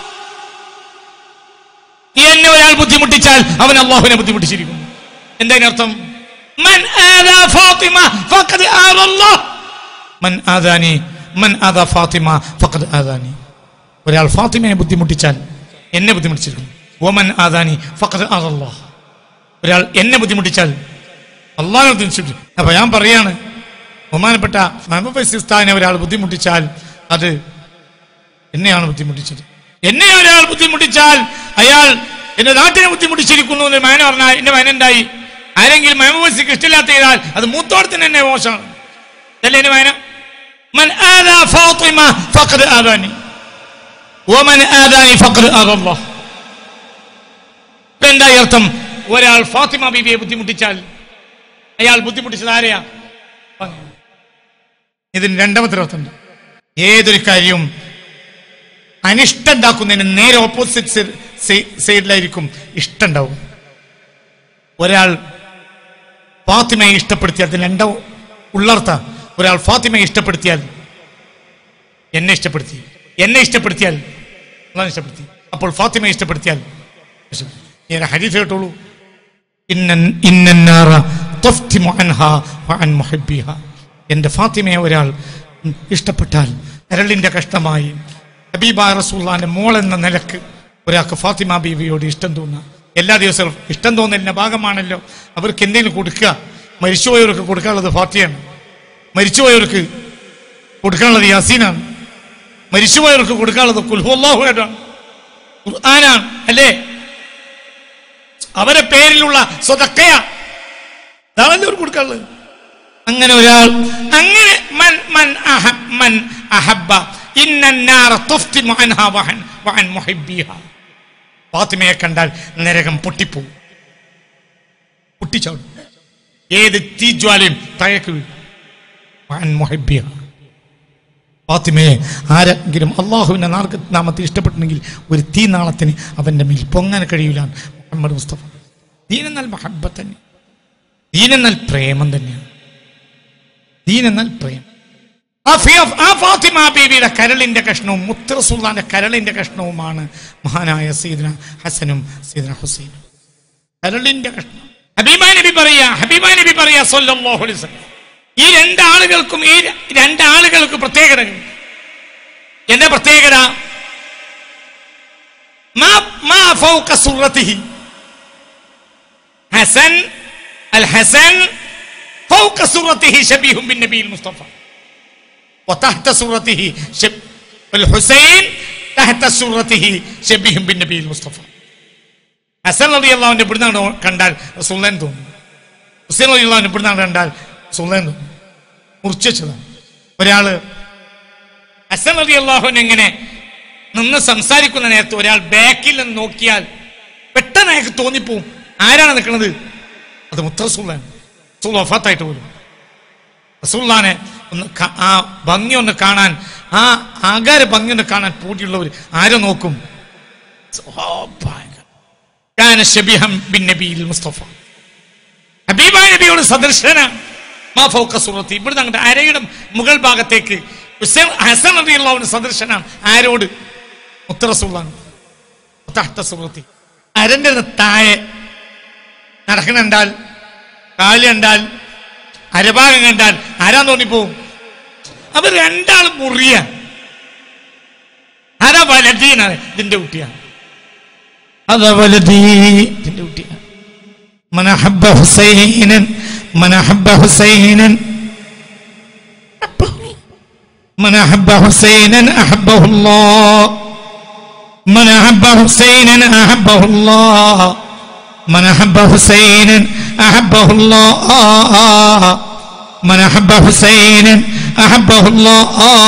എന്നെ ഒരാൾ ബുദ്ധിമുട്ടിച്ചാൽ അവൻ അള്ളാഹുവിനെ ബുദ്ധിമുട്ടിച്ചിരിക്കുന്നു എന്തതിനർത്ഥം മൻ ആദാ ഫാത്തിമ ഫഖദ് ആദാ അല്ലാഹ് മൻ ആദാനി മൻ ആദാ ഫാത്തിമ ഫഖദ് ആദാനി ഒരാൾ ഫാത്തിമയെ ബുദ്ധിമുട്ടിച്ചാൽ എന്നെ ബുദ്ധിമുട്ടിച്ചിരിക്കുന്നു ഓമൻ ആദാനി ഫഖദ് ആദാ അല്ലാഹ് ഒരാൾ എന്നെ ബുദ്ധിമുട്ടിച്ചാൽ അള്ളാഹിനെ ബുദ്ധിമുട്ടിച്ചു അപ്പൊ ഞാൻ പറയാണ് ബഹുമാനപ്പെട്ട മഹബൂബ് ഒരാൾ ബുദ്ധിമുട്ടിച്ചാൽ അത് എന്നെയാണ് ബുദ്ധിമുട്ടിച്ചത് എന്നെ ഒരാൾ ബുദ്ധിമുട്ടിച്ചാൽ അയാൾ എന്റെ നാട്ടിനെ ബുദ്ധിമുട്ടിച്ചിരിക്കുന്നു എന്ന് മകന പറഞ്ഞാൽ എന്റെ മകനുണ്ടായി ആരെങ്കിലും മഹബൂബ് ഇഷ്ടമില്ലാത്ത ചെയ്താൽ അത് മൂത്തോടത്തിന് എന്നെ മോശമാണ് അല്ലേ എന്റെ മകന من آذى فاطمة فقد آذاني ومن آذاني فقد آذى الله ഇപ്പൊ എന്തായി അർത്ഥം ഒരാൾ ഫാത്തിമ ബീബിയെ ബുദ്ധിമുട്ടിച്ചാൽ അയാൾ ബുദ്ധിമുട്ടിച്ചത് ആരെയാ ഇതിന് രണ്ടാമത്തെ അർത്ഥമുണ്ട് ഏതൊരു കാര്യവും അനിഷ്ടം ഉണ്ടാക്കുന്നതിന് നേരെ ഓപ്പോസിറ്റ് സൈഡിലായിരിക്കും ഇഷ്ടം ഉണ്ടാവും ഒരാൾ ഫാത്തിമയെ ഇഷ്ടപ്പെടുത്തിയാൽ അതിന് രണ്ട ഉള്ളർത്ത ഒരാൾ ഫാത്തിമയെ ഇഷ്ടപ്പെടുത്തിയാൽ എന്നെ ഇഷ്ടപ്പെടുത്തി എന്നെ ഇഷ്ടപ്പെടുത്തിയാൽ അള്ളാഹ് ഇഷ്ടപ്പെടുത്തി അപ്പോൾ ഫാത്തിമയെ ഇഷ്ടപ്പെടുത്തിയാൽ ഞാൻ ഹരീഫ് കേട്ടോളൂ ഇന്ന- ഇന്നന്നാറ തഫ്തിമു അൻഹാ വഅൻ മുഹിബ്ബിഹാ. എന്റെ ഫാത്തിമയെ ഒരാൾ ഇഷ്ടപ്പെട്ടാൽ കരളിന്റെ കഷ്ടമായി ഹബീബ റസൂള്ളാന്റെ മോൾ എന്ന നിലക്ക് ഒരാൾക്ക് ഫാത്തിമ ബീവിയോട് ഇഷ്ടം തോന്നുക എല്ലാ ദിവസവും ഇഷ്ടം തോന്നലിന്റെ ഭാഗമാണല്ലോ അവർക്ക് എന്തെങ്കിലും കൊടുക്കുക മരിച്ചുപോയവർക്ക് കൊടുക്കാനുള്ളത് ഫാത്തിയാണ് മരിച്ചുപോയവർക്ക് കൊടുക്കാനുള്ളത് യാസീനാണ് മരിച്ചുപോയവർക്ക് കൊടുക്കാനുള്ളത് കുൽഹുല്ലാഹുവായിട്ടാണ് ഖുർആനാണ് അല്ലേ അവരെ പേരിലുള്ള സ്വതക്കയാ അതാണല്ലോ അവർ കൊടുക്കാനുള്ളത് അങ്ങനെ ഒരാൾ അങ്ങനെ മൻ മൻ അഹ- മൻ അഹബ്ബ ഇന്നന്നാറ തുഫ്തിമു അൻഹാ വഅൻ വഅൻ മുഹിബ്ബിഹാ ഫാത്തിമയെ കണ്ടാൽ നരകം പൊട്ടിപ്പോവും പൊട്ടിച്ചാടും ഏത് തീജ്വാലയും തഴക്ക് വീഴും വഅൻ മുഹിബ്ബിഹാ ഫാത്തിമയെ ആരെങ്കിലും അള്ളാഹുവിന്റെ നാൾക്ക് നാമത്തിൽ ഇഷ്ടപ്പെട്ടിട്ടുണ്ടെങ്കിൽ ഒരു തീ നാളത്തിന് അവന്റെ മേൽ പൊങ്ങാൻ കഴിയില്ല മുഹമ്മദ് മുസ്തഫ ദീനെന്നാൽ മഹബത്ത് തന്നെ ദീനെന്നാൽ പ്രേമം തന്നെയാണ് ദീനെന്നാൽ പ്രേമം ആ ഫി- ആ ഫാത്തിമ ബീവിയുടെ കരളിന്റെ കഷ്ണവും മുത്തറസുല്ലാന്റെ കരളിന്റെ കഷ്ണവുമാണ് മഹാനായ സീദന ഹസനും സീദന ഹുസൈനും കരളിന്റെ കഷ്ണം ഹബീബ നബി പറയാ ഹബീബ നബി പറയാ സല്ലല്ലാഹു അലൈഹി വസല്ലം ഈ രണ്ടാളുകൾക്കും ഈ ര- രണ്ടാളുകൾക്ക് പ്രത്യേകതകൾ എന്താ പ്രത്യേകത മാ- മാ ഫൗക സുറത്തിഹി. ഹസൻ അൽ ഹസൻ فوق سرته شبيه بالنبي المصطفى وتحت سرته شب الحسين تحت سرته شبيه بالنبي المصطفى ഹസൻ അലി അള്ളാഹുവിന്റെ ഇവിടുന്നാണ് കണ്ടാൽ സുള്ളൻ തോന്നും ഹുസൈൻ അലി അള്ളാഹുവിന്റെ ഇവിടുന്നാണ് കണ്ടാൽ സുള്ളൻ തോന്നും മുറിച്ചു വെച്ചതാണ് ഒരാള് ഹസൻ അലി അള്ളാഹുവിനെ എങ്ങനെ നിന്ന് സംസാരിക്കുന്ന നേരത്ത് ഒരാൾ ബാക്കിൽ നിന്ന് നോക്കിയാൽ പെട്ടെന്ന് അയാൾക്ക് തോന്നിപ്പോവും ആരാണ് നിൽക്കുന്നത് അത് മുത്തറസുള്ളാൻ റസൂൽ വഫാത്തായിട്ട് പോലും റസൂള്ളാനെ ഒന്ന് ക- ആ ഭംഗി ഒന്ന് കാണാൻ ആ ആകാര ഭംഗിയുടെ കാണാൻ പൂട്ടിയുള്ളവർ ആരെ നോക്കും സ്വാഭാവികം. കാന ശബിഹം ബിൻ നബിയിൽ മുസ്തഫ ഹബീബായ നബിയോട് സദർശനാണ് മാ ഫൗക സുറത്തി ഇവിടുന്ന് അങ്ങോട്ട് അരയുടെ മുകൾ ഭാഗത്തേക്ക് ഹുസൈൻ ഹസൻ റളിയല്ലാഹുവിന് സദർശനാണ് ആരോട് മുത്തറസുള്ളാണ് തഹ്ത സുറത്തി അരന്റെ താഴെ നടക്കണ കണ്ടാൽ കാല് കണ്ടാൽ അരഭാഗം കണ്ടാൽ ആരാ തോന്നിപ്പോവും അവർ രണ്ടാളും മുറിയ ആരാ വലതീനാണ് ഇതിന്റെ കുട്ടിയാണ് അതാ വലതീ ഇതിന്റെ കുട്ടിയാണ് من أحب حسينا من أحب حسينا من أحب حسينا أحبه الله من أحب حسينا أحبه الله من أحب حسينا أحبه الله من أحب حسينا أحبه الله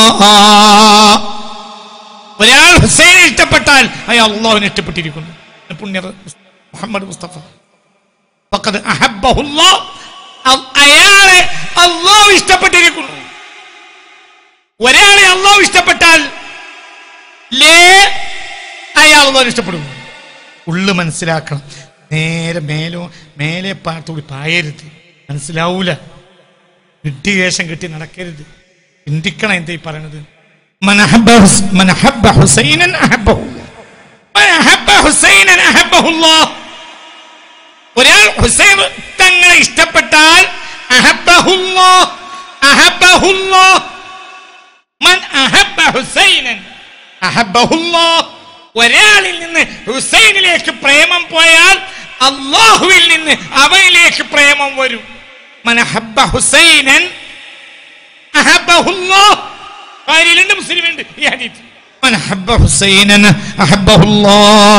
ഒരാൾ ഹുസൈനെ ഇഷ്ടപ്പെട്ടാൽ അയാൾ അള്ളാഹുവിനെ ഇഷ്ടപ്പെട്ടിരിക്കുന്നു പുണ്യ മുഹമ്മദ് മുസ്തഫ ഫഖദ് അഹബ്ബഹുല്ലാ അ- അയാളെ അള്ളാഹു ഇഷ്ടപ്പെട്ടിരിക്കുന്നു ഒരാളെ അള്ളാഹു ഇഷ്ടപ്പെട്ടാൽ ലേ അയാൾ അള്ളാഹു ഇഷ്ടപ്പെടുന്നു ഉള്ളു മനസ്സിലാക്കണം നേരെ മേലോ മേലെ പാത്തോടി പായരുത് മനസ്സിലാവൂല വിഡ്ഢിവേഷം കെട്ടി നടക്കരുത് ചിന്തിക്കണം എന്താ ഈ പറയണത് من أحب حس- من أحب حسينا أحبه من أحب حسينا أحبه الله ഒരാൾ ഹുസൈൻ തങ്ങളെ ഇഷ്ടപ്പെട്ടാൽ അഹബ്ബഹുല്ലാ അഹബ്ബഹുല്ലാ മൻ അഹബ്ബ ഹുസൈനൻ അഹബ്ബഹുല്ലാ ഒരാളിൽ നിന്ന് ഹുസൈനിലേക്ക് പ്രേമം പോയാൽ അള്ളാഹുവിൽ നിന്ന് അവനിലേക്ക് പ്രേമം വരും മൻ അഹബ്ബ ഹുസൈനൻ അഹബ്ബഹുല്ലാ കാര്യലുണ്ട് മുസ്ലിമുണ്ട് ഈ ഹദീസ് മൻ അഹബ്ബ ഹുസൈനൻ അഹബ്ബഹുല്ലാ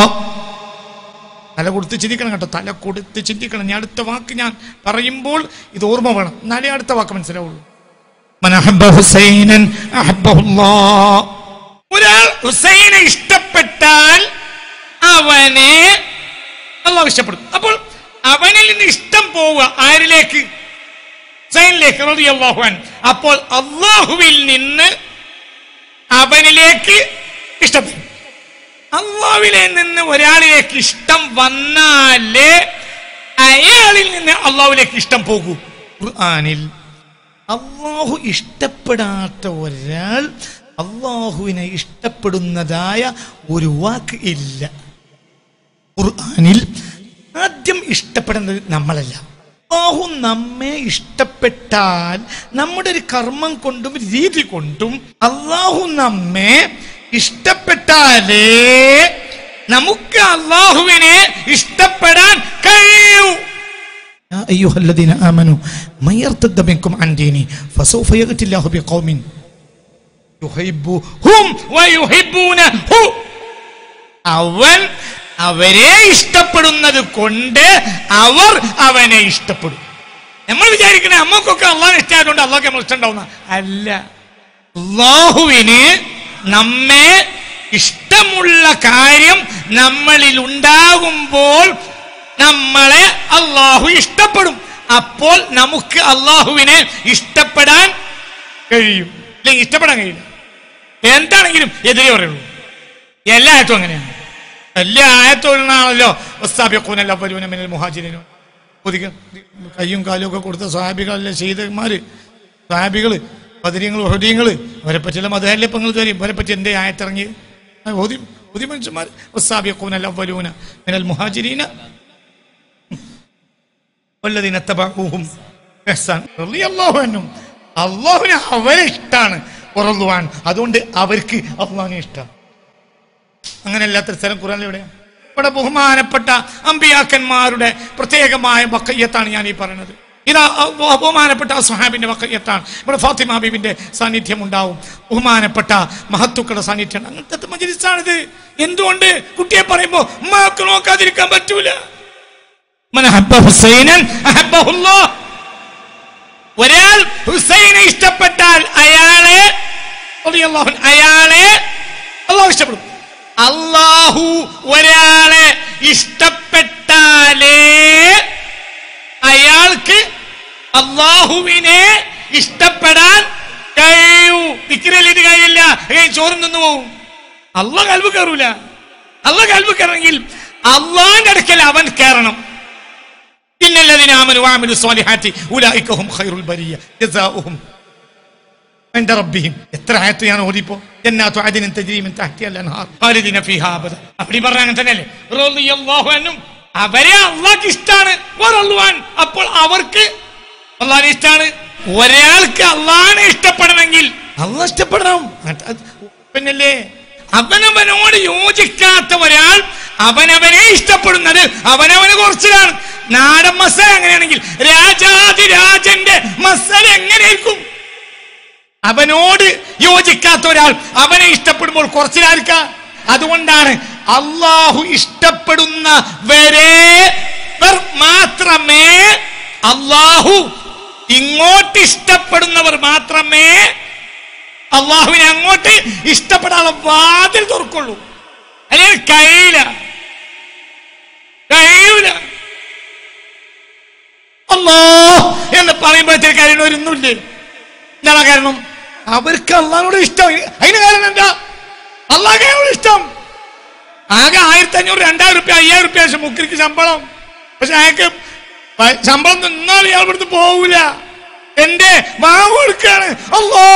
തല കൊടുത്ത് ചിന്തിക്കണം കേട്ടോ തല കൊടുത്ത് ചിന്തിക്കണം ഞാൻ അടുത്ത വാക്ക് ഞാൻ പറയുമ്പോൾ ഇത് ഓർമ്മ വേണം എന്നാലേ അടുത്ത വാക്ക് മനസ്സിലാവുള്ളൂ من أحب حسينا أحبه الله ഒരാൾ ഹുസൈനെ ഇഷ്ടപ്പെട്ടാൽ അവനെ അള്ളാഹു ഇഷ്ടപ്പെടും അപ്പോൾ അവനിൽ നിന്ന് ഇഷ്ടം പോവുക ആരിലേക്ക് ഹുസൈനിലേക്ക് റളിയല്ലാഹു അൻഹു അപ്പോൾ അള്ളാഹുവിൽ നിന്ന് അവനിലേക്ക് ഇഷ്ടപ്പെടും അള്ളാഹുവിലെ നിന്ന് ഒരാളിലേക്ക് ഇഷ്ടം വന്നാലേ അയാളിൽ നിന്ന് അള്ളാഹുവിലേക്ക് ഇഷ്ടം പോകൂ ഖുർആനിൽ അള്ളാഹു ഇഷ്ടപ്പെടാത്ത ഒരാൾ അള്ളാഹുവിനെ ഇഷ്ടപ്പെടുന്നതായ ഒരു വാക്ക് ഇല്ല ഖുർആനിൽ ആദ്യം ഇഷ്ടപ്പെടുന്നത് നമ്മളല്ല അള്ളാഹു നമ്മെ ഇഷ്ടപ്പെട്ടാൽ നമ്മുടെ ഒരു കർമ്മം കൊണ്ടും രീതി കൊണ്ടും അള്ളാഹു നമ്മെ ഇഷ്ടപ്പെട്ടാലേ നമുക്ക് അള്ളാഹുവിനെ ഇഷ്ടപ്പെടാൻ കഴിയൂ يا أيها الذين آمنوا من يرتد منكم عن ديني فسوف يأتي الله بقوم يحبهم ويحبونه അവൻ അവരെ ഇഷ്ടപ്പെടുന്നത് കൊണ്ട് അവർ അവനെ ഇഷ്ടപ്പെടും നമ്മൾ വിചാരിക്കണേ അമ്മക്കൊക്കെ അള്ളാഹ് ഇഷ്ടമായതുകൊണ്ട് അള്ളാഹ് നമ്മൾ ഇഷ്ടമുണ്ടാവുന്ന അല്ല അള്ളാഹുവിന് നമ്മെ ഇഷ്ടമുള്ള കാര്യം നമ്മളിൽ ഉണ്ടാകുമ്പോൾ നമ്മളെ അള്ളാഹു ഇഷ്ടപ്പെടും അപ്പോൾ നമുക്ക് അള്ളാഹുവിനെ ഇഷ്ടപ്പെടാൻ കഴിയും അല്ലെങ്കിൽ ഇഷ്ടപ്പെടാൻ കഴിയില്ല എന്താണെങ്കിലും എതിരെ പറയുള്ളൂ എല്ലാ ആയത്തും അങ്ങനെയാണ് എല്ലാ ആയത്തും ഒന്നാണല്ലോ വസ്താബിഖൂനൽ അവ്വലൂന മിനൽ മുഹാജിരിനും ഒതുക്ക കയ്യും കാലും ഒക്കെ കൊടുത്ത സ്വഹാബികളല്ലേ ചെയ്തമാര് സ്വഹാബികള് പതിര്യങ്ങൾ ഹൃദയങ്ങൾ അവരെ പറ്റിയുള്ള മതഹല്യപ്പങ്ങൾ തരും അവരെ പറ്റി എന്തേ ആയത്തിറങ്ങി ഓതി ഓതി മനുഷ്യന്മാർ വസ്താബിഖൂനൽ അവ്വലൂന മിനൽ മുഹാജിരീന വല്ലതീന തബഊഹും ഇഹ്സാൻ റളിയല്ലാഹു അൻഹും അള്ളാഹുവിന് അവരെ ഇഷ്ടമാണ് ഉറന്നുവാൻ അതുകൊണ്ട് അവർക്ക് അള്ളാഹിനെ ഇഷ്ടമാണ് അങ്ങനെ അല്ലാത്ത സ്ഥലം ഖുറാൻ എവിടെയാണ് ഇവിടെ ബഹുമാനപ്പെട്ട അമ്പിയാക്കന്മാരുടെ പ്രത്യേകമായ വക്കയ്യത്താണ് ഞാൻ ഈ പറയുന്നത് ഇതാ അ- ബഹുമാനപ്പെട്ട സുഹാബിന്റെ വക്കയ്യത്താണ് ഇവിടെ ഫാത്തിമ ബീബിന്റെ സാന്നിധ്യം ഉണ്ടാവും ബഹുമാനപ്പെട്ട മഹത്തുക്കളുടെ സാന്നിധ്യം അങ്ങനത്തെ മജിലിസാണിത് എന്തുകൊണ്ട് കുട്ടിയെ പറയുമ്പോ ഉമ്മാക്ക് നോക്കാതിരിക്കാൻ പറ്റൂല من أحب حسينا أحبه الله ഒരാൾ ഹുസൈനെ ഇഷ്ടപ്പെട്ടാൽ അയാളെ റളിയല്ലാഹു അൻഹു, അയാളെ അള്ളാഹു ഇഷ്ടപ്പെടും അള്ളാഹു ഒരാളെ ഇഷ്ടപ്പെട്ടാലേ അയാൾക്ക് അള്ളാഹുവിനെ ഇഷ്ടപ്പെടാൻ കഴിയൂ ദിക്രലിന് കാര്യമില്ല സുബൈ ചോറും നിന്ന് പോവും അല്ല കൽവ് കയറൂല അല്ല കൽവ് കയറെങ്കിൽ അള്ളാന്റെ അടുക്കൽ അവൻ കയറണം ഇന്നല്ലതിന് ആമനു വാമിലു സ്വാലിഹാറ്റി ഉലായിക്കഹും ഖൈറുൽ ബരിയ ജസാഉഹും عند ربهم എത്ര ആയത്ത് ഞാൻ ഓതിപ്പോ ജന്നാത്തു അദിനിൻ തജ്രി മിൻ തഹ്തിഹ അൽ-അൻഹാർ ഖാലിദിന ഫീഹാ അബദ അപ്പടി പറഞ്ഞ അങ്ങനെ തന്നെയല്ലേ റളിയല്ലാഹു അൻഹും അവരെ അള്ളാഹ്ക്ക് ഇഷ്ടാണ് വറള്ളുവാൻ അപ്പോൾ അവർക്ക് അള്ളാഹിനെ ഇഷ്ടാണ് ഒരാൾക്ക് അള്ളാഹിനെ ഇഷ്ടപ്പെടണമെങ്കിൽ അള്ളാഹ് ഇഷ്ടപ്പെടണം അത് പിന്നല്ലേ അവനവനോട് യോജിക്കാത്ത ഒരാൾ അവനവനെ ഇഷ്ടപ്പെടുന്നത് അവനവന് കുറച്ചിലാണ് നാടൻ മസാല അങ്ങനെയാണെങ്കിൽ രാജാതിരാജന്റെ മസാല എങ്ങനെയായിരിക്കും അവനോട് യോജിക്കാത്ത ഒരാൾ അവനെ ഇഷ്ടപ്പെടുമ്പോൾ കുറച്ചിലാർക്ക അതുകൊണ്ടാണ് അള്ളാഹു ഇഷ്ടപ്പെടുന്നവരെ വർ മാത്രമേ അള്ളാഹു ഇങ്ങോട്ട് ഇഷ്ടപ്പെടുന്നവർ മാത്രമേ അള്ളാഹുവിനെ അങ്ങോട്ട് ഇഷ്ടപ്പെടാനുള്ള വാതിൽ തുറക്കുള്ളൂ അല്ലെങ്കിൽ കഴിയില്ല കഴിയൂല അല്ലോ എന്ന് പറയുമ്പോഴത്തേക്ക് അതിനൊരുന്നില്ലേ എന്താണ് കാരണം അവർക്ക് അള്ളഹാനോട് ഇഷ്ടം അതിന് കാരണം എന്താ അള്ളാഹിനോട് ഇഷ്ടം ആകെ ആയിരത്തി അഞ്ഞൂറ് രണ്ടായിരം റുപ്യ അയ്യായിരം റുപ്യ പക്ഷെ മുക്രിക്ക് ശമ്പളം പക്ഷെ അയാൾക്ക് പ- ശമ്പളം നിന്നാൽ ഇയാൾ ഇവിടുന്ന് പോകൂല എന്റെ മാവ് കൊടുക്കാണ് അല്ലോ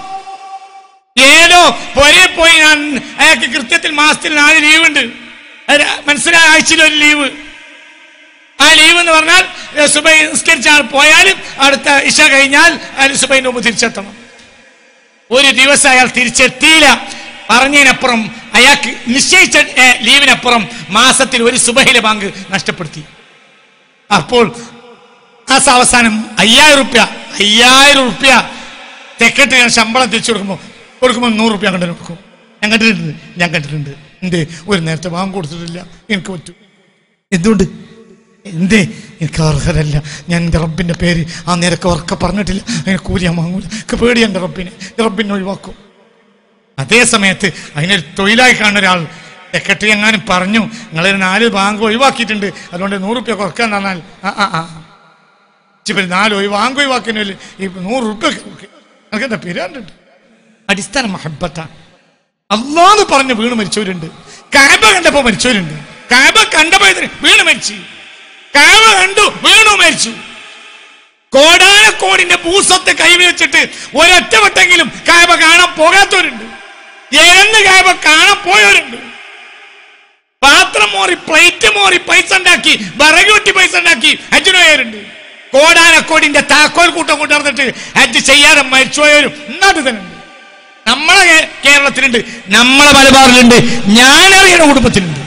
ഏതോ പൊരേ പോയി ഞാൻ അയാൾക്ക് കൃത്യത്തിൽ മാസത്തിൽ നാല് ലീവ് ഉണ്ട് അത് മനസ്സിലായ ആഴ്ചയിൽ ഒരു ലീവ് ആ ലീവ് എന്ന് പറഞ്ഞാൽ ഏ, സുബൈ നിസ്കരിച്ച ആൾ പോയാലും അടുത്ത ഇഷ കഴിഞ്ഞാൽ അയാൾ സുബൈന് മുമ്പ് തിരിച്ചെത്തണം ഒരു ദിവസം അയാൾ തിരിച്ചെത്തിയില്ല പറഞ്ഞതിനപ്പുറം അയാൾക്ക് നിശ്ചയിച്ച ഏ, ലീവിനപ്പുറം മാസത്തിൽ ഒരു സുബഹിലെ ബാങ്ക് നഷ്ടപ്പെടുത്തി അപ്പോൾ ആ സ- അവസാനം അയ്യായിരം റുപ്യ അയ്യായിരം റുപ്യ തെക്കട്ട് ഞാൻ ശമ്പളം തിരിച്ചു കൊടുക്കുമ്പോൾ കൊടുക്കുമ്പോൾ നൂറ് റുപ്യ കണ്ടു കൊടുക്കും ഞാൻ കണ്ടിട്ടുണ്ട് ഞാൻ കണ്ടിട്ടുണ്ട് എന്തേ ഒരു നേരത്തെ വാങ്ങി കൊടുത്തിട്ടില്ല എനിക്ക് പറ്റൂ എന്തുകൊണ്ട് എന്തേ എനിക്ക് അർഹരല്ല ഞാൻ എൻ്റെ റബ്ബിൻ്റെ പേര് ആ നിരക്ക് ഉറക്കെ പറഞ്ഞിട്ടില്ല അതിന് കൂലി ഞാൻ വാങ്ങൂല എനിക്ക് പേടി എൻ്റെ റബ്ബിനെ എൻ്റെ റബ്ബിനെ ഒഴിവാക്കും അതേ സമയത്ത് അതിനൊരു തൊഴിലായി കാണുന്ന ഒരാൾ സെക്രട്ടറി എങ്ങാനും പറഞ്ഞു നിങ്ങളൊരു നാല് ബാങ്ക് ഒഴിവാക്കിയിട്ടുണ്ട് അതുകൊണ്ട് നൂറ് റുപ്യ കുറക്കാൻ പറഞ്ഞാൽ ആ ആ ആ ഇപ്പം നാല് ഒഴി ബാങ്ക് ഒഴിവാക്കിയതിന് ഈ നൂറ് റുപ്യ എനിക്ക് എന്താ പിരാണ്ടുണ്ട് അടിസ്ഥാന മഹബത്താണ് അള്ളാന്ന് പറഞ്ഞ് വീണ് മരിച്ചവരുണ്ട് കാബ കണ്ടപ്പോ മരിച്ചവരുണ്ട് കാബ കണ്ടപ്പോ ഇതിന് വീണ് മരിച്ചു കാബ കണ്ടു വീണു മരിച്ചു കോടാനക്കോടിന്റെ ഭൂസ്വത്ത് കൈവച്ചിട്ട് ഒരൊറ്റവട്ടെങ്കിലും കാബ കാണാൻ പോകാത്തവരുണ്ട് ഏന്ന് കാബ കാണാൻ പോയവരുണ്ട് പാത്രം മോറി പ്ലേറ്റ് മോറി പൈസ ഉണ്ടാക്കി വിറകുട്ടി പൈസ ഉണ്ടാക്കി ഹജ്ജിന് പോയവരുണ്ട് കോടാനക്കോടിന്റെ താക്കോൽ കൂട്ടം കൊണ്ടുവന്നിട്ട് ഹജ്ജ് ചെയ്യാതെ മരിച്ചുപോയവരും നാട്ടിൽ തന്നെ ഉണ്ട് നമ്മളെ കേ- കേരളത്തിലുണ്ട് നമ്മളെ മലബാറിലുണ്ട് ഞാനറിയണ കുടുംബത്തിലുണ്ട്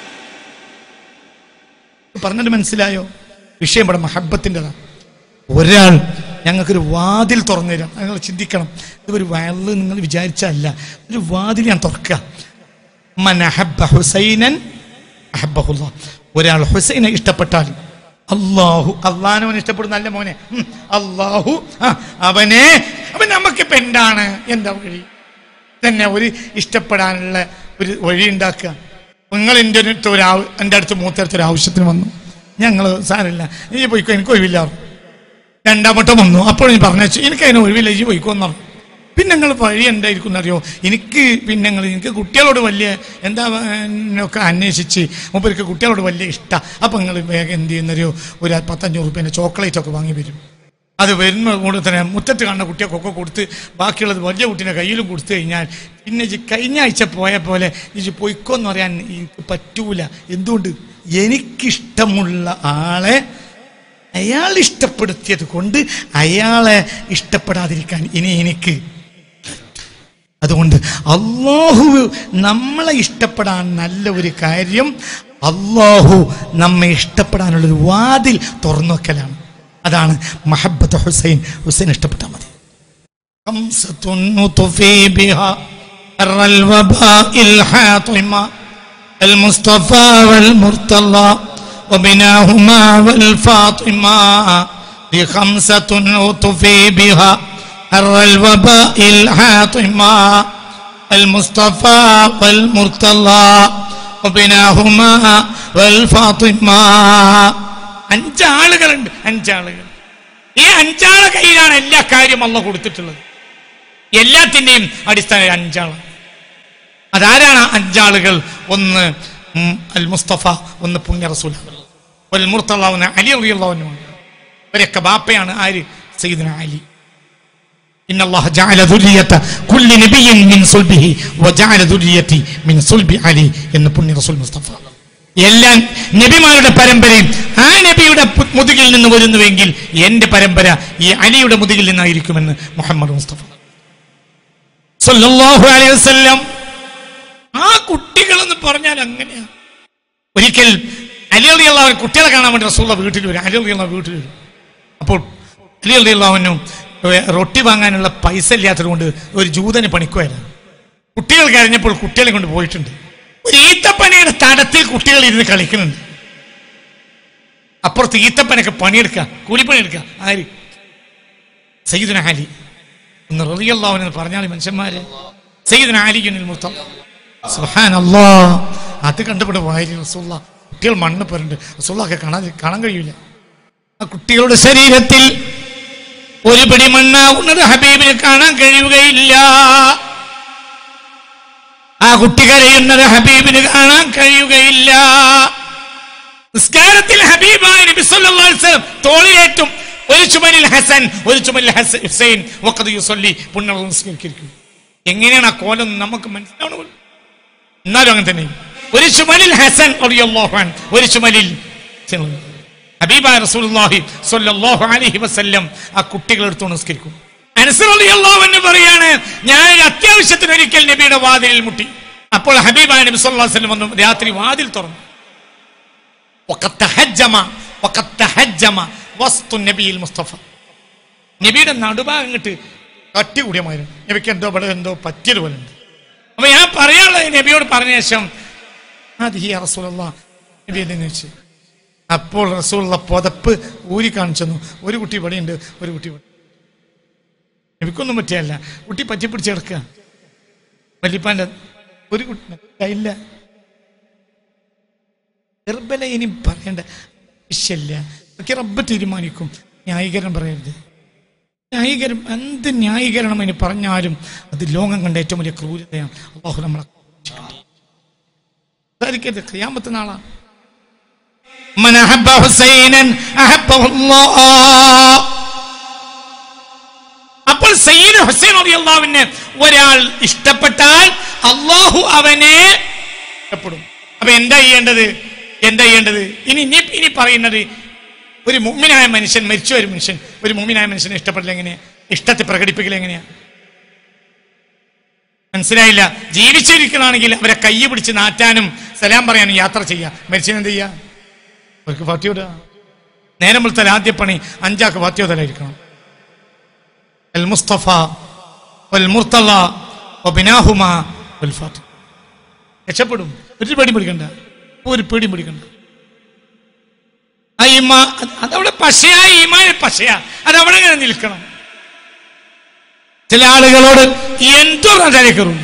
പറഞ്ഞിട്ട് മനസ്സിലായോ വിഷയം ഇവിടെ മഹബത്തിൻ്റെതാണ് ഒരാൾ ഞങ്ങൾക്കൊരു വാതിൽ തുറന്നു തരാം നിങ്ങൾ ചിന്തിക്കണം ഇതൊരു വയറിൽ നിങ്ങൾ വിചാരിച്ചല്ല ഒരു വാതിൽ ഞാൻ തുറക്കുക മൻ അഹബ്ബ ഹുസൈനൻ അഹബ്ബഹുല്ലാ. ഒരാൾ ഹുസൈനെ ഇഷ്ടപ്പെട്ടാൽ അള്ളാഹു അള്ളാഹനവൻ ഇഷ്ടപ്പെടുന്ന നല്ല മോനെ ഉം, അള്ളാഹു ആ, അവനെ അവൻ നമുക്കിപ്പോ എന്താണ് എന്താ വഴി തന്നെ ഒരു ഇഷ്ടപ്പെടാനുള്ള ഒരു വഴി ഉണ്ടാക്കുക നിങ്ങൾ എൻ്റെ അടുത്ത് ഒരു ആവ- എൻ്റെ അടുത്ത് മൂത്തടുത്ത് ഒരു ആവശ്യത്തിന് വന്നു ഞങ്ങൾ സാരമില്ല നീ പോയിക്കോ എനിക്ക് ഒഴിവില്ല രണ്ടാമട്ടം വന്നു അപ്പോൾ ഞാൻ പറഞ്ഞു എനിക്ക് അതിന് ഒഴിവില്ല ഈ പോയിക്കോന്ന് പറഞ്ഞു പിന്നെ നിങ്ങൾ വഴി എന്തായിരിക്കും എന്നറിയോ എനിക്ക് പിന്നെ നിങ്ങൾ എനിക്ക് കുട്ടികളോട് വലിയ എന്താ ഒക്കെ അന്വേഷിച്ച് മൂപ്പർക്ക് കുട്ടികളോട് വലിയ ഇഷ്ടം അപ്പം നിങ്ങൾ വേഗം എന്ത് ചെയ്യുന്നറിയോ ഒരു പത്തഞ്ഞൂറ് റുപ്യേൻ്റെ ചോക്ലേറ്റ് ഒക്കെ വാങ്ങി വരും അത് വരുന്ന കൂടെ തന്നെ മുറ്റത്ത് കാണുന്ന കുട്ടികൾക്കൊക്കെ കൊടുത്ത് ബാക്കിയുള്ളത് വലിയ കുട്ടീനെ കയ്യിലും കൊടുത്തു കഴിഞ്ഞാൽ പിന്നെ ഇജ്ജ് കഴിഞ്ഞ ആഴ്ച പോയ പോലെ ഇജ് പൊയ്ക്കോന്ന് പറയാൻ എനിക്ക് പറ്റൂല എന്തുകൊണ്ട് എനിക്കിഷ്ടമുള്ള ആളെ അയാൾ ഇഷ്ടപ്പെടുത്തിയത് കൊണ്ട് അയാളെ ഇഷ്ടപ്പെടാതിരിക്കാൻ ഇനി എനിക്ക് അതുകൊണ്ട് അള്ളാഹു നമ്മളെ ഇഷ്ടപ്പെടാൻ നല്ല ഒരു കാര്യം അള്ളാഹു നമ്മെ ഇഷ്ടപ്പെടാനുള്ളൊരു വാതിൽ തുറന്നു വെക്കലാണ് അതാണ് മഹബത്ത് ഹുസൈൻ ഹുസൈൻ ഇഷ്ടപ്പെട്ടാൽ മതി خمسة نطفي بها أر الوباء الحاطمة المصطفى والمرتضى وبناهما والفاطمة بخمسة نطفي بها أر الوباء الحاطمة المصطفى والمرتضى وبناهما والفاطمة അഞ്ചാളുകളുണ്ട് അഞ്ചാളുകൾ ഈ അഞ്ചാളെ കയ്യിലാണ് എല്ലാ കാര്യം അള്ള കൊടുത്തിട്ടുള്ളത് എല്ലാത്തിന്റെയും അടിസ്ഥാനം ഈ അഞ്ചാളാണ് അതാരാണ് ആ അഞ്ചാളുകൾ ഒന്ന് ഉം, അൽ മുസ്തഫ ഒന്ന് പുണ്യ റസൂൽ ഒരു മുർത്തള്ള ഒന്ന് അലി അറിയുള്ളവനുമാണ് ഇവരൊക്കെ ബാപ്പയാണ് ആര് സയ്യിദ്ന അലി إن الله جعل ذرية كل نبي من صلبه وجعل ذريتي من صلب علي എന്ന് പുണ്യ റസൂൽ മുസ്തഫ എല്ലാ നബിമാരുടെ പരമ്പരയും ആ നബിയുടെ പു- മുതുകിൽ നിന്ന് വരുന്നുവെങ്കിൽ എന്റെ പരമ്പര ഈ അലിയുടെ മുതുകിൽ നിന്നായിരിക്കുമെന്ന് മുഹമ്മദ് മുസ്തഫ സല്ലല്ലാഹു അലൈഹി വസല്ലം ആ കുട്ടികളെന്ന് പറഞ്ഞാൽ അങ്ങനെയാ ഒരിക്കൽ അലി അലിയുള്ള കുട്ടികളെ കാണാൻ വേണ്ടി റസൂള്ള വീട്ടിൽ വരും അലി അലിയുള്ള വീട്ടിൽ വരും അപ്പോൾ അലി അലിയുള്ളവനു റൊട്ടി വാങ്ങാനുള്ള പൈസ ഇല്ലാത്തത് കൊണ്ട് ഒരു ജൂതന് പണിക്കുമായിരുന്നു കുട്ടികൾ കരഞ്ഞപ്പോൾ കുട്ടികളെ കൊണ്ട് പോയിട്ടുണ്ട് ഒരു ഈത്തപ്പനയുടെ തടത്തിൽ കുട്ടികൾ ഇരുന്ന് കളിക്കുന്നുണ്ട് അപ്പുറത്ത് ഈത്തപ്പനൊക്കെ പണിയെടുക്കുക കൂലിപ്പണി എടുക്കുക ആര് സയ്യിദുന അലി ഒന്ന് റളിയല്ലാഹുവിനെ പറഞ്ഞാൽ മനുഷ്യന്മാര് സയ്യിദുന അലിക്കുന്നിൽ മുത്തം സുബ്ഹാനല്ലാ അത് കണ്ടുപിടി വായി റസൂള്ള കുട്ടികൾ മണ്ണ് പോരുണ്ട് റസൂള്ളൊക്കെ കാണാൻ കാണാൻ കഴിയില്ല ആ കുട്ടികളുടെ ശരീരത്തിൽ ഒരു പിടി മണ്ണാവുന്നത് ഹബീബിന് കാണാൻ കഴിയുകയില്ല ആ കുട്ടി കരയുന്നത് ഹബീബിന് കാണാൻ കഴിയുകയില്ല നിസ്കാരത്തിൽ ഹബീബായ നബി സല്ലല്ലാഹു അലൈഹി വസല്ലം തോളിലേറ്റും ഒരു ചുമലിൽ ഹസൻ ഒരു ചുമലിൽ ഹസൻ ഹുസൈൻ വഖദ് യുസല്ലി പുണ്യ നിസ്കരിക്കും എങ്ങനെയാണ് ആ കോലം നമുക്ക് മനസ്സിലാവണം എന്നാലും അങ്ങനെ തന്നെ ഒരു ചുമലിൽ ഹസൻ റളിയല്ലാഹു അൻഹു ഒരു ചുമലിൽ ഹബീബായ റസൂലുള്ളാഹി സ്വല്ലല്ലാഹു അലൈഹി വസല്ലം ആ കുട്ടികൾ എടുത്തു നിസ്കരിക്കും അനസ് റളിയല്ലാഹു അൻഹു പറയാണ് ഞാൻ ഒരു അത്യാവശ്യത്തിന് ഒരിക്കൽ നബിയുടെ വാതിലിൽ മുട്ടി അപ്പോൾ ഹബീബായ നബി സല്ലല്ലാഹു അലൈഹി വസല്ലം വന്നു രാത്രി വാതിൽ തുറന്നു وقد تهجم وقد تهجم وسط النبي المصطفى നബിയുടെ നടുഭാഗം ഇങ്ങോട്ട് കട്ടി കൂടിയമായിരുന്നു നബിക്ക് എന്തോ ഇവിടെ എന്തോ പറ്റിയതുപോലെ ഉണ്ട് അപ്പൊ ഞാൻ പറയാനുള്ളത് നബിയോട് പറഞ്ഞ ശേഷം അത് ഈ റസൂലുള്ള നബി എന്തെന്ന് വെച്ച് അപ്പോൾ റസൂലുള്ള പുതപ്പ് ഊരി കാണിച്ചെന്നു ഒരു കുട്ടി ഇവിടെയുണ്ട് ഒരു കുട്ടി ഇവിടെ നബിക്കൊന്നും പറ്റിയല്ല കുട്ടി പറ്റി പിടിച്ചെടുക്കുക വല്യപ്പാന്റെ ഒരു കുട്ടി ഇല്ല ഗർഭല ഇനി പറയേണ്ട ആവശ്യമില്ല ഒക്കെ റബ്ബ് തീരുമാനിക്കും ന്യായീകരണം പറയരുത് ന്യായീകരണം എന്ത് ന്യായീകരണം ഇനി പറഞ്ഞാലും അത് ലോകം കണ്ട ഏറ്റവും വലിയ ക്രൂരതയാണ് അള്ളാഹു നമ്മളെ സംസാരിക്കരുത് ഖിയാമത്ത് നാളാണ് من أحب حسينا أحبه الله അപ്പോൾ സയ്യിദ് ഹുസൈൻ റളിയല്ലാഹുവിനെ ഒരാൾ ഇഷ്ടപ്പെട്ടാൽ അള്ളാഹു അവനെ ഇഷ്ടപ്പെടും അപ്പൊ എന്താ ചെയ്യേണ്ടത് എന്താ ചെയ്യേണ്ടത് ഇനി ഇനി ഇനി പറയുന്നത് ഒരു മുമ്മിനായ മനുഷ്യൻ മരിച്ച ഒരു മനുഷ്യൻ ഒരു മുമ്മിനായ മനുഷ്യനെ ഇഷ്ടപ്പെടില്ല എങ്ങനെയാ ഇഷ്ടത്തെ പ്രകടിപ്പിക്കൽ എങ്ങനെയാ മനസ്സിലായില്ല ജീവിച്ചിരിക്കണമെങ്കിൽ അവരെ കൈ പിടിച്ച് നാറ്റാനും സലാം പറയാനും യാത്ര ചെയ്യാം മരിച്ചതിന് എന്ത് ചെയ്യാ അവർക്ക് ഫാത്തിയോടാ നേരം വിളിച്ചാൽ ആദ്യ പണി അഞ്ചാക്ക് ഫാത്തിയോതലായിരിക്കണം അൽ മുസ്തഫ വൽ മുർത്തല വബിനാഹുമ വൽ ഫാത്തി രക്ഷപ്പെടും ഒരു പേടി പിടിക്കണ്ട ഒരു പേടി പിടിക്കണ്ട ആ ഈമാ അത് അതവിടെ പശയായ ഈമാൻ പശയാ അത് അവിടെ ഇങ്ങനെ നിൽക്കണം ചില ആളുകളോട് എന്തോ കയറും